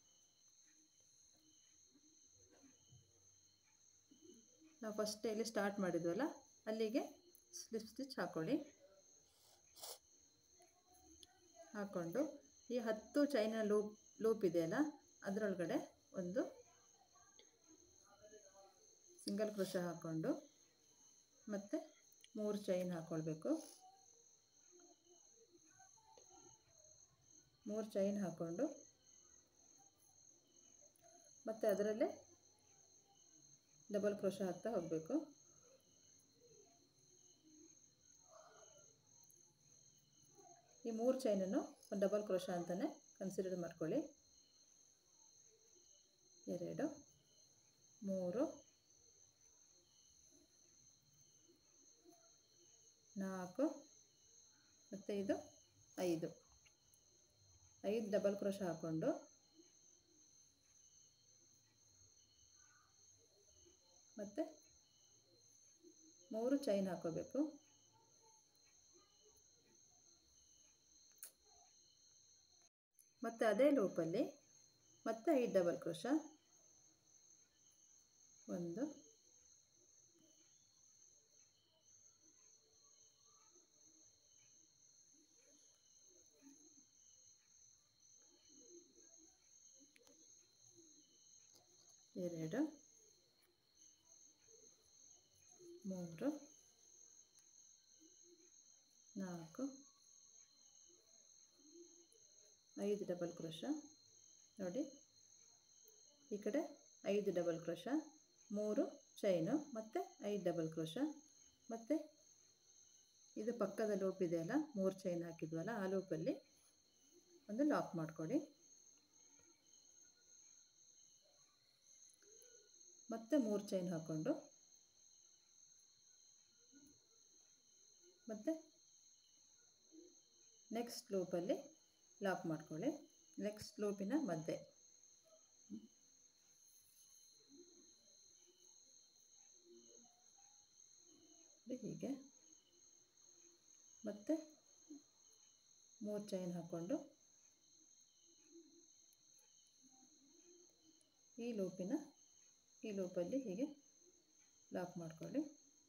ನಾವು ಫಸ್ಟ್ ಎಲ್ಲಿ ಸ್ಟಾರ್ಟ್ ಮಾಡಿದ್ವಲ್ಲ ಅಲ್ಲಿಗೆ ಸ್ಲಿಪ್ ಸ್ಟಿಚ್ ಹಾಕ್ಕೊಳ್ಳಿ ಹಾಕ್ಕೊಂಡು ಈ ಹತ್ತು ಚೈನ ಲೂಪ್ ಲೂಪ್ ಇದೆಯಲ್ಲ ಅದರೊಳಗಡೆ ಒಂದು ಸಿಂಗಲ್ ಕ್ರೋಶ ಹಾಕ್ಕೊಂಡು ಮತ್ತು ಮೂರು ಚೈನ್ ಹಾಕ್ಕೊಳ್ಬೇಕು ಮೂರು ಚೈನ್ ಹಾಕ್ಕೊಂಡು ಮತ್ತು ಅದರಲ್ಲೇ ಡಬಲ್ ಕ್ರೋಶ ಹಾಕ್ತಾ ಹೋಗಬೇಕು ಈ ಮೂರು ಚೈನನ್ನು ಒಂದು ಡಬಲ್ ಕ್ರೋಶ ಅಂತಲೇ ಕನ್ಸಿಡರ್ ಮಾಡ್ಕೊಳ್ಳಿ ಎರಡು ಮೂರು ನಾಲ್ಕು ಮತ್ತು ಇದು ಐದು ಐದು ಡಬಲ್ ಕ್ರೋಶ ಹಾಕ್ಕೊಂಡು ಮತ್ತು ಮೂರು ಚೈನ್ ಹಾಕೋಬೇಕು ಮತ್ತು ಅದೇ ಲೂಪಲ್ಲಿ ಮತ್ತೆ ಐದು ಡಬಲ್ ಕ್ರೋಶ ಒಂದು ಎರಡು ಮೂರು ನಾಲ್ಕು ಐದು ಡಬಲ್ ಕ್ರೋಶ ನೋಡಿ ಈ ಕಡೆ ಐದು ಡಬಲ್ ಕ್ರೋಶ ಮೂರು ಚೈನು ಮತ್ತು ಐದು ಡಬಲ್ ಕ್ರೋಶ ಮತ್ತು ಇದು ಪಕ್ಕದ ಲೂಪ್ ಇದೆಯಲ್ಲ ಮೂರು ಚೈನ್ ಹಾಕಿದ್ವಲ್ಲ ಆ ಲೂಪಲ್ಲಿ ಒಂದು ಲಾಕ್ ಮಾಡಿಕೊಡಿ ಮತ್ತೆ ಮೂರು ಚೈನ್ ಹಾಕ್ಕೊಂಡು ಮತ್ತು ನೆಕ್ಸ್ಟ್ ಲೂಪಲ್ಲಿ ಲಾಕ್ ಮಾಡ್ಕೊಳ್ಳಿ ನೆಕ್ಸ್ಟ್ ಲೂಪಿನ ಮಧ್ಯೆ ಹೀಗೆ ಮತ್ತು ಮೂರು ಚೈನ್ ಹಾಕ್ಕೊಂಡು ಈ ಲೂಪಿನ ಈ ಲೂಪಲ್ಲಿ ಹೀಗೆ ಲಾಕ್ ಮಾಡ್ಕೊಳ್ಳಿ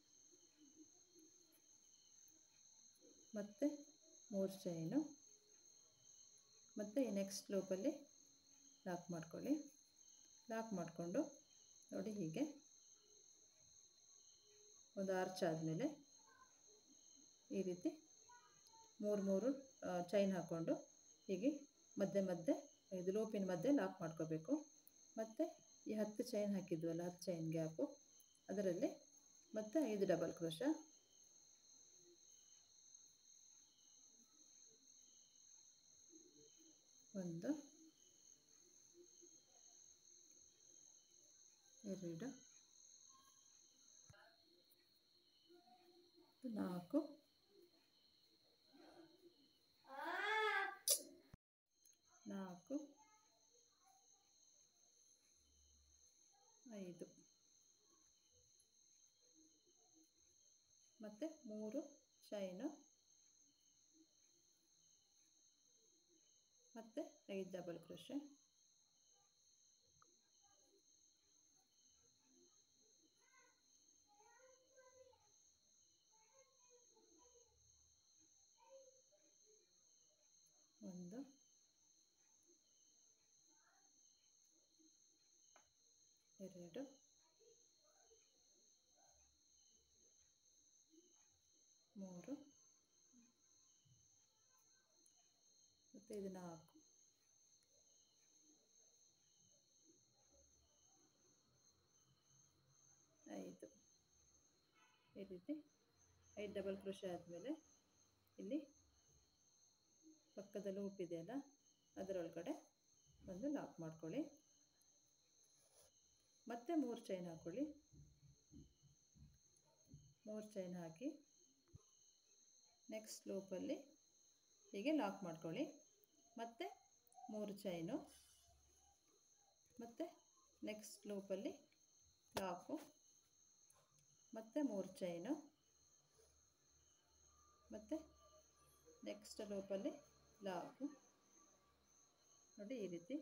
ಮತ್ತು ಮೂರು ಚೈನು ಮತ್ತು ಈ ನೆಕ್ಸ್ಟ್ ಲೂಪಲ್ಲಿ ಲಾಕ್ ಮಾಡ್ಕೊಳ್ಳಿ ಲಾಕ್ ಮಾಡಿಕೊಂಡು ನೋಡಿ ಹೀಗೆ ಒಂದು ಆರ್ಚ್ ಆದಮೇಲೆ ಈ ರೀತಿ ಮೂರು ಮೂರು ಚೈನ್ ಹಾಕ್ಕೊಂಡು ಹೀಗೆ ಮಧ್ಯೆ ಮಧ್ಯೆ ಇದು ಲೂಪಿನ ಮಧ್ಯೆ ಲಾಕ್ ಮಾಡ್ಕೋಬೇಕು ಮತ್ತು ಈ ಹತ್ತು ಚೈನ್ ಹಾಕಿದ್ವಲ್ಲ ಹತ್ತು ಚೈನ್ ಗ್ಯಾಪು ಅದರಲ್ಲಿ ಮತ್ತೆ ಐದು ಡಬಲ್ ಕ್ರೋಶ ಒಂದು ಎರಡು ನಾಲ್ಕು ನಾಲ್ಕು ಐದು ಮತ್ತು ಮೂರು ಚೈನು ಮತ್ತು ಐದು ಡಬಲ್ ಕ್ರೋಶೆ ಒಂದು ಎರಡು ಮೂರು ಮತ್ತು ಇದು ನಾಲ್ಕು ಐದು ಈ ರೀತಿ ಐದು ಡಬಲ್ ಕ್ರೋಶ ಆದಮೇಲೆ ಇಲ್ಲಿ ಪಕ್ಕದ ಲೂಪ್ ಇದೆಯಲ್ಲ ಅದರೊಳಗಡೆ ಒಂದು ಲಾಕ್ ಮಾಡ್ಕೊಳ್ಳಿ ಮತ್ತೆ ಮೂರು ಚೈನ್ ಹಾಕ್ಕೊಳ್ಳಿ ಮೂರು ಚೈನ್ ಹಾಕಿ ನೆಕ್ಸ್ಟ್ ಲೂಪಲ್ಲಿ ಹೀಗೆ ಲಾಕ್ ಮಾಡ್ಕೊಳ್ಳಿ ಮತ್ತು ಮೂರು ಚೈನು ಮತ್ತು ನೆಕ್ಸ್ಟ್ ಲೂಪಲ್ಲಿ ಲಾಕು ಮತ್ತು ಮೂರು ಚೈನು ಮತ್ತು ನೆಕ್ಸ್ಟ್ ಲೂಪಲ್ಲಿ ಲಾಕು ನೋಡಿ ಈ ರೀತಿ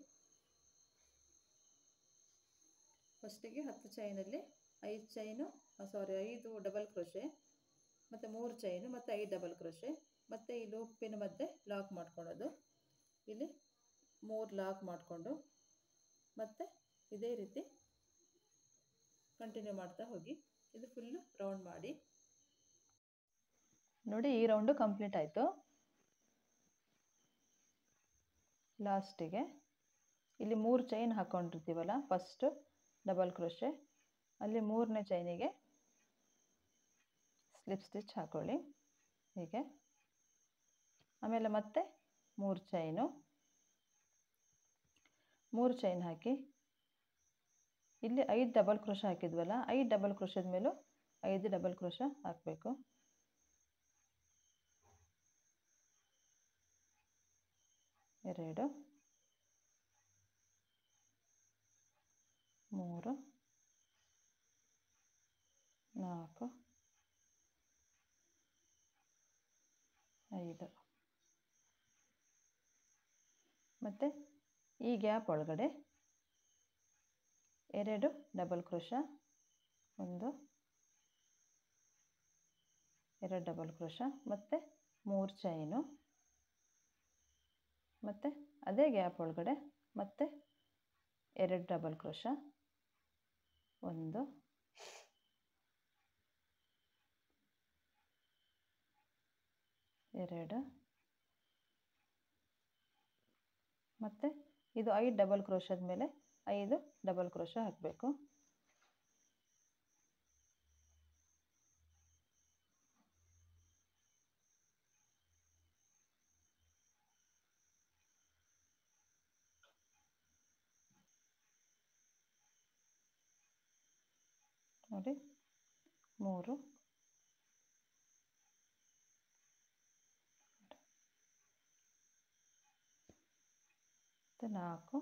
ಫಸ್ಟಿಗೆ ಹತ್ತು ಚೈನಲ್ಲಿ ಐದು ಚೈನು ಸಾರಿ ಐದು ಡಬಲ್ ಕ್ರೋಶೆ ಮತ್ತು ಮೂರು ಚೈನು ಮತ್ತು ಐದು ಡಬಲ್ ಕ್ರೋಶೆ ಮತ್ತು ಈ ಲೂಪಿನ ಮಧ್ಯೆ ಲಾಕ್ ಮಾಡ್ಕೊಳ್ಳೋದು ಇಲ್ಲಿ ಮೂರು ಲಾಕ್ ಮಾಡಿಕೊಂಡು ಮತ್ತು ಇದೇ ರೀತಿ ಕಂಟಿನ್ಯೂ ಮಾಡ್ತಾ ಹೋಗಿ ಇದು ಫುಲ್ಲು ರೌಂಡ್ ಮಾಡಿ ನೋಡಿ ಈ ರೌಂಡು ಕಂಪ್ಲೀಟ್ ಆಯಿತು ಲಾಸ್ಟಿಗೆ ಇಲ್ಲಿ ಮೂರು ಚೈನ್ ಹಾಕ್ಕೊಂಡಿರ್ತೀವಲ್ಲ ಫಸ್ಟು ಡಬಲ್ ಕ್ರೋಶೆ ಅಲ್ಲಿ ಮೂರನೇ ಚೈನಿಗೆ ಸ್ಲಿಪ್ ಸ್ಟಿಚ್ ಹಾಕ್ಕೊಳ್ಳಿ ಹೀಗೆ ಆಮೇಲೆ ಮತ್ತೆ ಮೂರು ಚೈನು ಮೂರು ಚೈನ್ ಹಾಕಿ ಇಲ್ಲಿ ಐದು ಡಬಲ್ ಕ್ರೋಶ ಹಾಕಿದ್ವಲ್ಲ ಐದು ಡಬಲ್ ಕ್ರೋಶದ ಮೇಲೂ ಐದು ಡಬಲ್ ಕ್ರೋಶ ಹಾಕಬೇಕು ಎರಡು ಮೂರು ನಾಲ್ಕು ಐದು ಮತ್ತು ಈ ಗ್ಯಾಪ್ ಒಳಗಡೆ ಎರಡು ಡಬಲ್ ಕ್ರೋಶ ಒಂದು ಎರಡು ಡಬಲ್ ಕ್ರೋಶ ಮತ್ತು ಮೂರು ಚೈನು ಮತ್ತು ಅದೇ ಗ್ಯಾಪ್ ಒಳಗಡೆ ಮತ್ತೆ ಎರಡು ಡಬಲ್ ಕ್ರೋಶ ಒಂದು ಎರಡು ಮತ್ತು ಇದು ಐದು ಡಬಲ್ ಕ್ರೋಶದ ಮೇಲೆ ಐದು ಡಬಲ್ ಕ್ರೋಶ ಹಾಕಬೇಕು ನೋಡಿ ಮೂರು ಮತ್ತು ನಾಲ್ಕು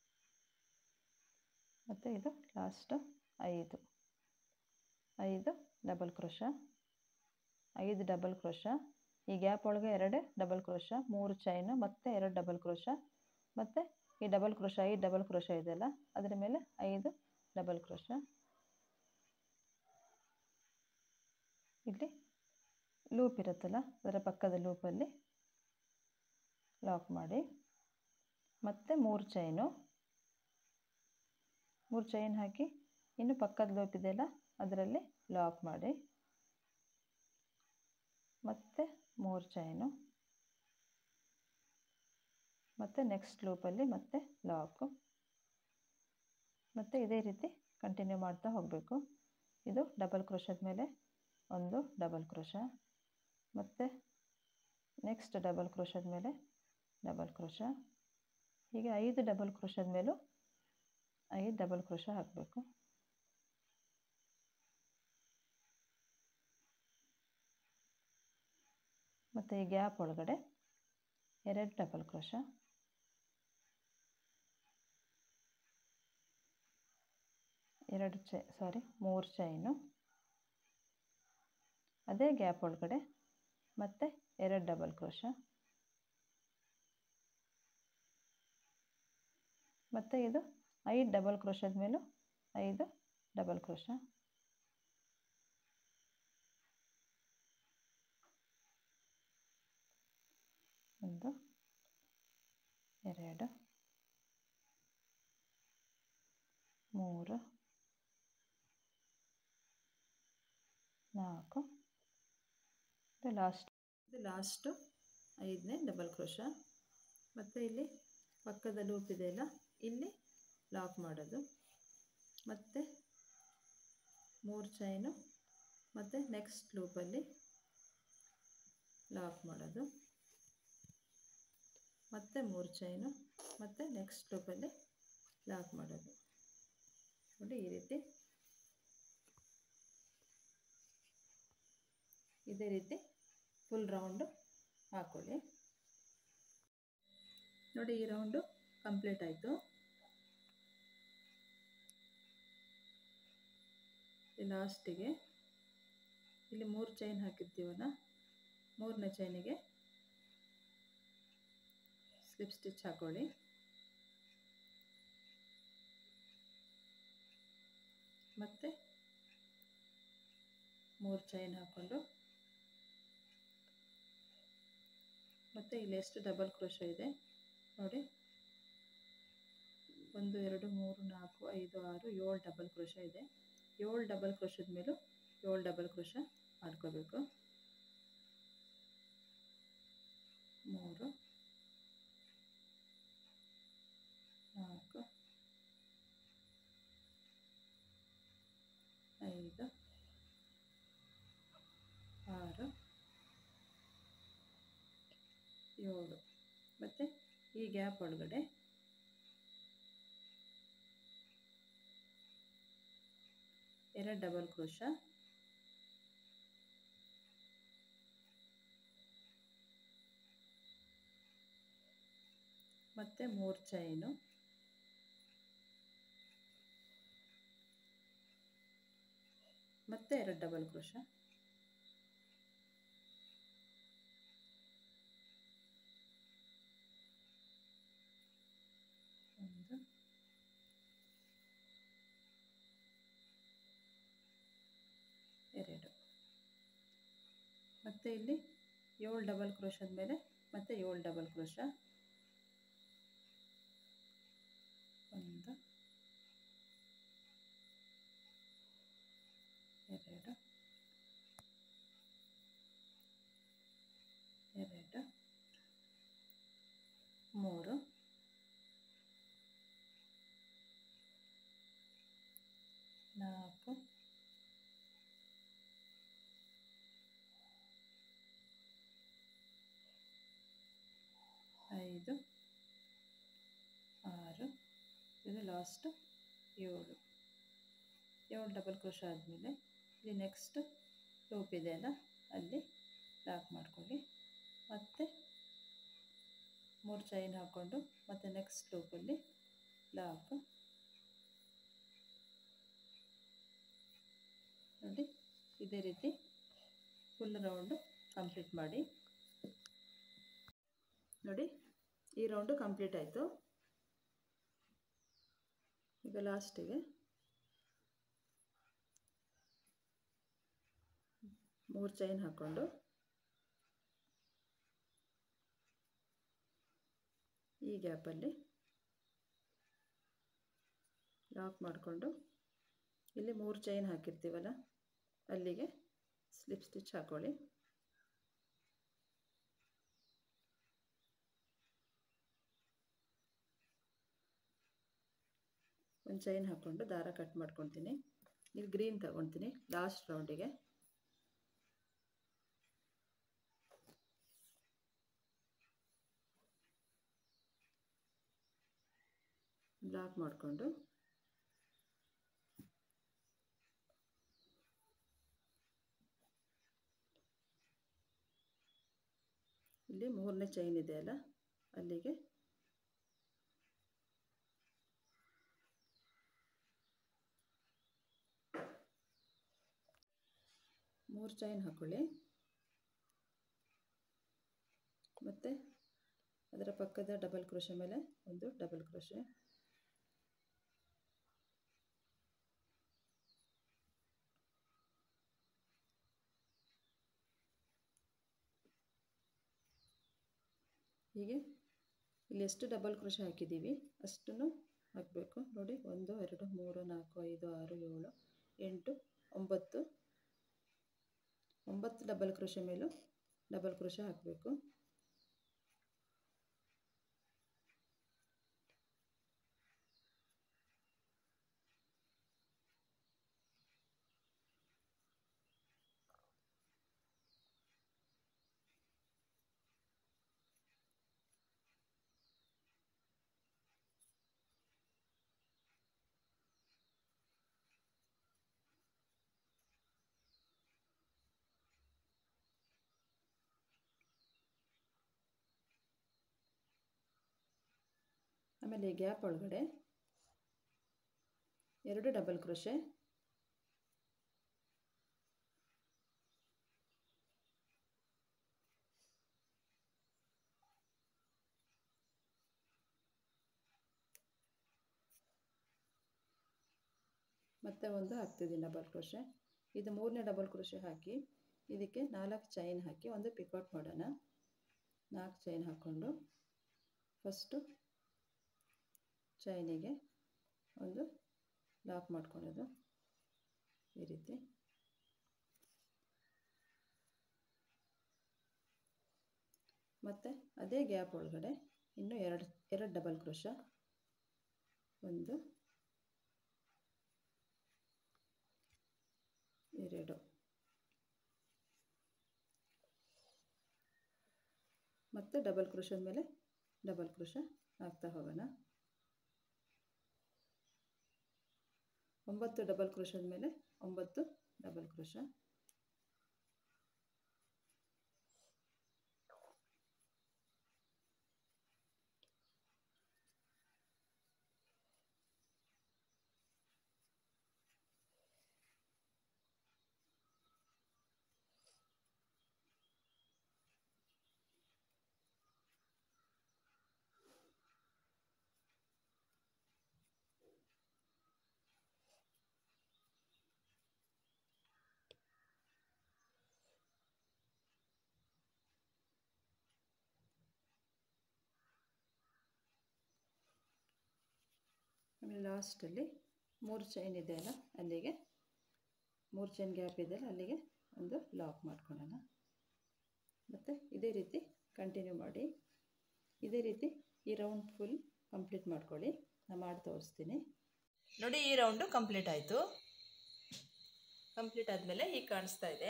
ಮತ್ತು ಇದು ಲಾಸ್ಟು ಐದು ಐದು ಡಬಲ್ ಕ್ರೋಶ ಐದು ಡಬಲ್ ಕ್ರೋಶ ಈ ಗ್ಯಾಪ್ ಒಳಗೆ ಎರಡು ಡಬಲ್ ಕ್ರೋಶ ಮೂರು ಚೈನು ಮತ್ತು ಎರಡು ಡಬಲ್ ಕ್ರೋಶ ಮತ್ತು ಈ ಡಬಲ್ ಕ್ರೋಶ ಐದು ಡಬಲ್ ಕ್ರೋಶ ಇದೆಯಲ್ಲ ಅದರ ಮೇಲೆ ಐದು ಡಬಲ್ ಕ್ರೋಶ ಇಲ್ಲಿ ಲೂಪ್ ಇರುತ್ತಲ್ಲ ಅದರ ಪಕ್ಕದ ಲೂಪಲ್ಲಿ ಲಾಕ್ ಮಾಡಿ ಮತ್ತು ಮೂರು ಚೈನು ಮೂರು ಚೈನ್ ಹಾಕಿ ಇನ್ನು ಪಕ್ಕದ ಲೂಪ್ ಇದೆಯಲ್ಲ ಅದರಲ್ಲಿ ಲಾಕ್ ಮಾಡಿ ಮತ್ತು ಮೂರು ಚೈನು ಮತ್ತು ನೆಕ್ಸ್ಟ್ ಲೂಪಲ್ಲಿ ಮತ್ತೆ ಲಾಕು ಮತ್ತು ಇದೇ ರೀತಿ ಕಂಟಿನ್ಯೂ ಮಾಡ್ತಾ ಹೋಗಬೇಕು ಇದು ಡಬಲ್ ಕ್ರೋಶದ ಮೇಲೆ ಒಂದು ಡಬಲ್ ಕ್ರೋಶ ಮತ್ತು ನೆಕ್ಸ್ಟ್ ಡಬಲ್ ಕ್ರೋಶದ ಮೇಲೆ ಡಬಲ್ ಕ್ರೋಶ ಹೀಗೆ ಐದು ಡಬಲ್ ಕ್ರೋಶದ ಮೇಲೂ ಐದು ಡಬಲ್ ಕ್ರೋಶ ಹಾಕಬೇಕು ಮತ್ತು ಈ ಗ್ಯಾಪ್ ಒಳಗಡೆ ಎರಡು ಡಬಲ್ ಕ್ರೋಶ ಎರಡು ಚೈ ಸಾರಿ ಮೂರು ಚೈನು ಅದೇ ಗ್ಯಾಪ್ ಒಳಗಡೆ ಮತ್ತೆ ಎರಡು ಡಬಲ್ ಕ್ರೋಶ ಮತ್ತು ಇದು ಐದು ಡಬಲ್ ಕ್ರೋಶದ ಮೇಲೂ ಐದು ಡಬಲ್ ಕ್ರೋಶ ಒಂದು ಎರಡು ಮೂರು ನಾಲ್ಕು ಇದು ಲಾಸ್ಟ್ ಇದು ಲಾಸ್ಟು ಐದನೇ ಡಬಲ್ ಕ್ರೋಶ ಮತ್ತು ಇಲ್ಲಿ ಪಕ್ಕದ ಲೂಪ್ ಇದೆಯಲ್ಲ ಇಲ್ಲಿ ಲಾಕ್ ಮಾಡೋದು ಮತ್ತು ಮೂರು ಚೈನು ಮತ್ತು ನೆಕ್ಸ್ಟ್ ಲೂಪಲ್ಲಿ ಲಾಕ್ ಮಾಡೋದು ಮತ್ತು ಮೂರು ಚೈನು ಮತ್ತು ನೆಕ್ಸ್ಟ್ ಲೂಪಲ್ಲಿ ಲಾಕ್ ಮಾಡೋದು ನೋಡಿ ಈ ರೀತಿ ಇದೇ ರೀತಿ ಫುಲ್ ರೌಂಡು ಹಾಕ್ಕೊಳ್ಳಿ ನೋಡಿ ಈ ರೌಂಡು ಕಂಪ್ಲೀಟ್ ಆಯಿತು ಲಾಸ್ಟಿಗೆ ಇಲ್ಲಿ ಮೂರು ಚೈನ್ ಹಾಕಿರ್ತೀವಲ್ಲ ಮೂರನೇ ಚೈನಿಗೆ ಸ್ಲಿಪ್ ಸ್ಟಿಚ್ ಹಾಕೊಳ್ಳಿ ಮತ್ತು ಮೂರು ಚೈನ್ ಹಾಕ್ಕೊಂಡು ಮತ್ತು ಇಲ್ಲಿ ಎಷ್ಟು ಡಬಲ್ ಕ್ರೋಶ ಇದೆ ನೋಡಿ ಒಂದು ಎರಡು ಮೂರು ನಾಲ್ಕು ಐದು ಆರು ಏಳು ಡಬಲ್ ಕ್ರೋಶ ಇದೆ ಏಳು ಡಬಲ್ ಕ್ರೋಶದ ಮೇಲೂ ಏಳು ಡಬಲ್ ಕ್ರೋಶ ಮಾಡ್ಕೋಬೇಕು ಮೂರು ನಾಲ್ಕು ಗ್ಯಾಪ್ ಒಳಗಡೆ ಎರಡು ಡಬಲ್ ಕ್ರೋಶ ಮತ್ತು ಮೂರು ಚೈನು ಮತ್ತೆ ಎರಡು ಡಬಲ್ ಕ್ರೋಶ ಒಂದು ಎರಡು ಮತ್ತು ಇಲ್ಲಿ ಏಳು ಡಬಲ್ ಕ್ರೋಶದ ಮೇಲೆ ಮತ್ತೆ ಏಳು ಡಬಲ್ ಕ್ರೋಶ ಒಂದು ಎರಡು ಎರಡು ಮೂರು ನಾಲ್ಕು ಐದು ಆರು ಇದು ಲಾಸ್ಟು ಏಳು ಏಳು ಡಬಲ್ ಕ್ರೋಶ ಆದಮೇಲೆ ಇಲ್ಲಿ ನೆಕ್ಸ್ಟ್ ಲೂಪ್ ಇದೆಯಲ್ಲ ಅಲ್ಲಿ ಲಾಕ್ ಮಾಡ್ಕೊಳ್ಳಿ ಮತ್ತು ಮೂರು ಚೈನ್ ಹಾಕ್ಕೊಂಡು ಮತ್ತು ನೆಕ್ಸ್ಟ್ ಲೂಪಲ್ಲಿ ಲಾಕ್ ನೋಡಿ ಇದೇ ರೀತಿ ಫುಲ್ ರೌಂಡು ಕಂಪ್ಲೀಟ್ ಮಾಡಿ ನೋಡಿ ಈ ರೌಂಡು ಕಂಪ್ಲೀಟ್ ಆಯಿತು ಈಗ ಲಾಸ್ಟಿಗೆ ಮೂರು ಚೈನ್ ಹಾಕ್ಕೊಂಡು ಈ ಗ್ಯಾಪಲ್ಲಿ ಲಾಕ್ ಮಾಡಿಕೊಂಡು ಇಲ್ಲಿ ಮೂರು ಚೈನ್ ಹಾಕಿರ್ತೀವಲ್ಲ ಅಲ್ಲಿಗೆ ಸ್ಲಿಪ್ ಸ್ಟಿಚ್ ಹಾಕ್ಕೊಳ್ಳಿ ಒಂದು ಚೈನ್ ಹಾಕ್ಕೊಂಡು ದಾರ ಕಟ್ ಮಾಡ್ಕೊತೀನಿ ಇಲ್ಲಿ ಗ್ರೀನ್ ತಗೊತೀನಿ ಲಾಸ್ಟ್ ರೌಂಡಿಗೆ ಬ್ಲಾಕ್ ಮಾಡಿಕೊಂಡು ಇಲ್ಲಿ ಮೂರನೇ ಚೈನ್ ಇದೆಯಲ್ಲ ಅಲ್ಲಿಗೆ ಮೂರು ಚೈನ್ ಹಾಕ್ಕೊಳ್ಳಿ ಮತ್ತು ಅದರ ಪಕ್ಕದ ಡಬಲ್ ಕ್ರೋಶೆ ಮೇಲೆ ಒಂದು ಡಬಲ್ ಕ್ರೋಶೆ ಹೀಗೆ ಇಲ್ಲಿ ಎಷ್ಟು ಡಬಲ್ ಕ್ರೋಶೆ ಹಾಕಿದ್ದೀವಿ ಅಷ್ಟನ್ನು ಹಾಕಬೇಕು ನೋಡಿ ಒಂದು ಎರಡು ಮೂರು ನಾಲ್ಕು ಐದು ಆರು ಏಳು ಎಂಟು ಒಂಬತ್ತು ಒಂಬತ್ತು ಡಬಲ್ ಕ್ರೋಶೆ ಮೇಲೂ ಡಬಲ್ ಕ್ರೋಶೆ ಹಾಕಬೇಕು ಆಮೇಲೆ ಈ ಗ್ಯಾಪ್ ಒಳಗಡೆ ಎರಡು ಡಬಲ್ ಕ್ರೋಶೆ ಮತ್ತೆ ಒಂದು ಹಾಕ್ತಿದ್ದೀನಿ ಡಬಲ್ ಕ್ರೋಶೆ ಇದು ಮೂರನೇ ಡಬಲ್ ಕ್ರೋಶೆ ಹಾಕಿ ಇದಕ್ಕೆ ನಾಲ್ಕು ಚೈನ್ ಹಾಕಿ ಒಂದು ಪಿಕೌಟ್ ಮಾಡೋಣ ನಾಲ್ಕು ಚೈನ್ ಹಾಕ್ಕೊಂಡು ಫಸ್ಟು ಚೈನಿಗೆ ಒಂದು ಲಾಕ್ ಮಾಡ್ಕೊಳ್ಳೋದು ಈ ರೀತಿ ಮತ್ತು ಅದೇ ಗ್ಯಾಪ್ ಒಳಗಡೆ ಇನ್ನೂ ಎರಡು ಎರಡು ಡಬಲ್ ಕ್ರೋಶ ಒಂದು ಎರಡು ಮತ್ತು ಡಬಲ್ ಕ್ರೋಶದ ಮೇಲೆ ಡಬಲ್ ಕ್ರೋಶ ಹಾಕ್ತಾ ಹೋಗೋಣ ಒಂಬತ್ತು ಡಬಲ್ ಕ್ರೋಶದ ಮೇಲೆ ಒಂಬತ್ತು ಡಬಲ್ ಕ್ರೋಶ ಆಮೇಲೆ ಲಾಸ್ಟಲ್ಲಿ ಮೂರು ಚೈನ್ ಇದೆಯಲ್ಲ ಅಲ್ಲಿಗೆ ಮೂರು ಚೈನ್ ಗ್ಯಾಪ್ ಇದೆಯಲ್ಲ ಅಲ್ಲಿಗೆ ಒಂದು ಲಾಕ್ ಮಾಡ್ಕೊಳ್ಳೋಣ ಮತ್ತು ಇದೇ ರೀತಿ ಕಂಟಿನ್ಯೂ ಮಾಡಿ ಇದೇ ರೀತಿ ಈ ರೌಂಡ್ ಫುಲ್ ಕಂಪ್ಲೀಟ್ ಮಾಡ್ಕೊಳ್ಳಿ ನಾನು ಮಾಡಿ ತೋರಿಸ್ತೀನಿ ನೋಡಿ ಈ ರೌಂಡು ಕಂಪ್ಲೀಟ್ ಆಯಿತು ಕಂಪ್ಲೀಟ್ ಆದಮೇಲೆ ಈಗ ಕಾಣಿಸ್ತಾ ಇದೆ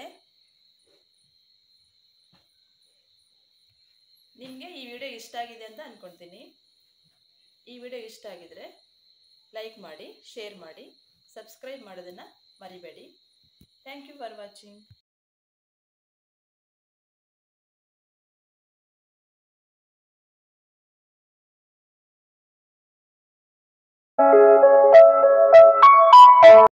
ನಿಮಗೆ ಈ ವಿಡಿಯೋ ಇಷ್ಟ ಆಗಿದೆ ಅಂತ ಅಂದ್ಕೊಳ್ತೀನಿ ಈ ವಿಡಿಯೋ ಇಷ್ಟ ಆಗಿದರೆ ಲೈಕ್ ಮಾಡಿ ಶೇರ್ ಮಾಡಿ ಸಬ್ಸ್ಕ್ರೈಬ್ ಮಾಡೋದನ್ನು ಮರಿಬೇಡಿ ಥ್ಯಾಂಕ್ ಯು ಫಾರ್ ವಾಚಿಂಗ್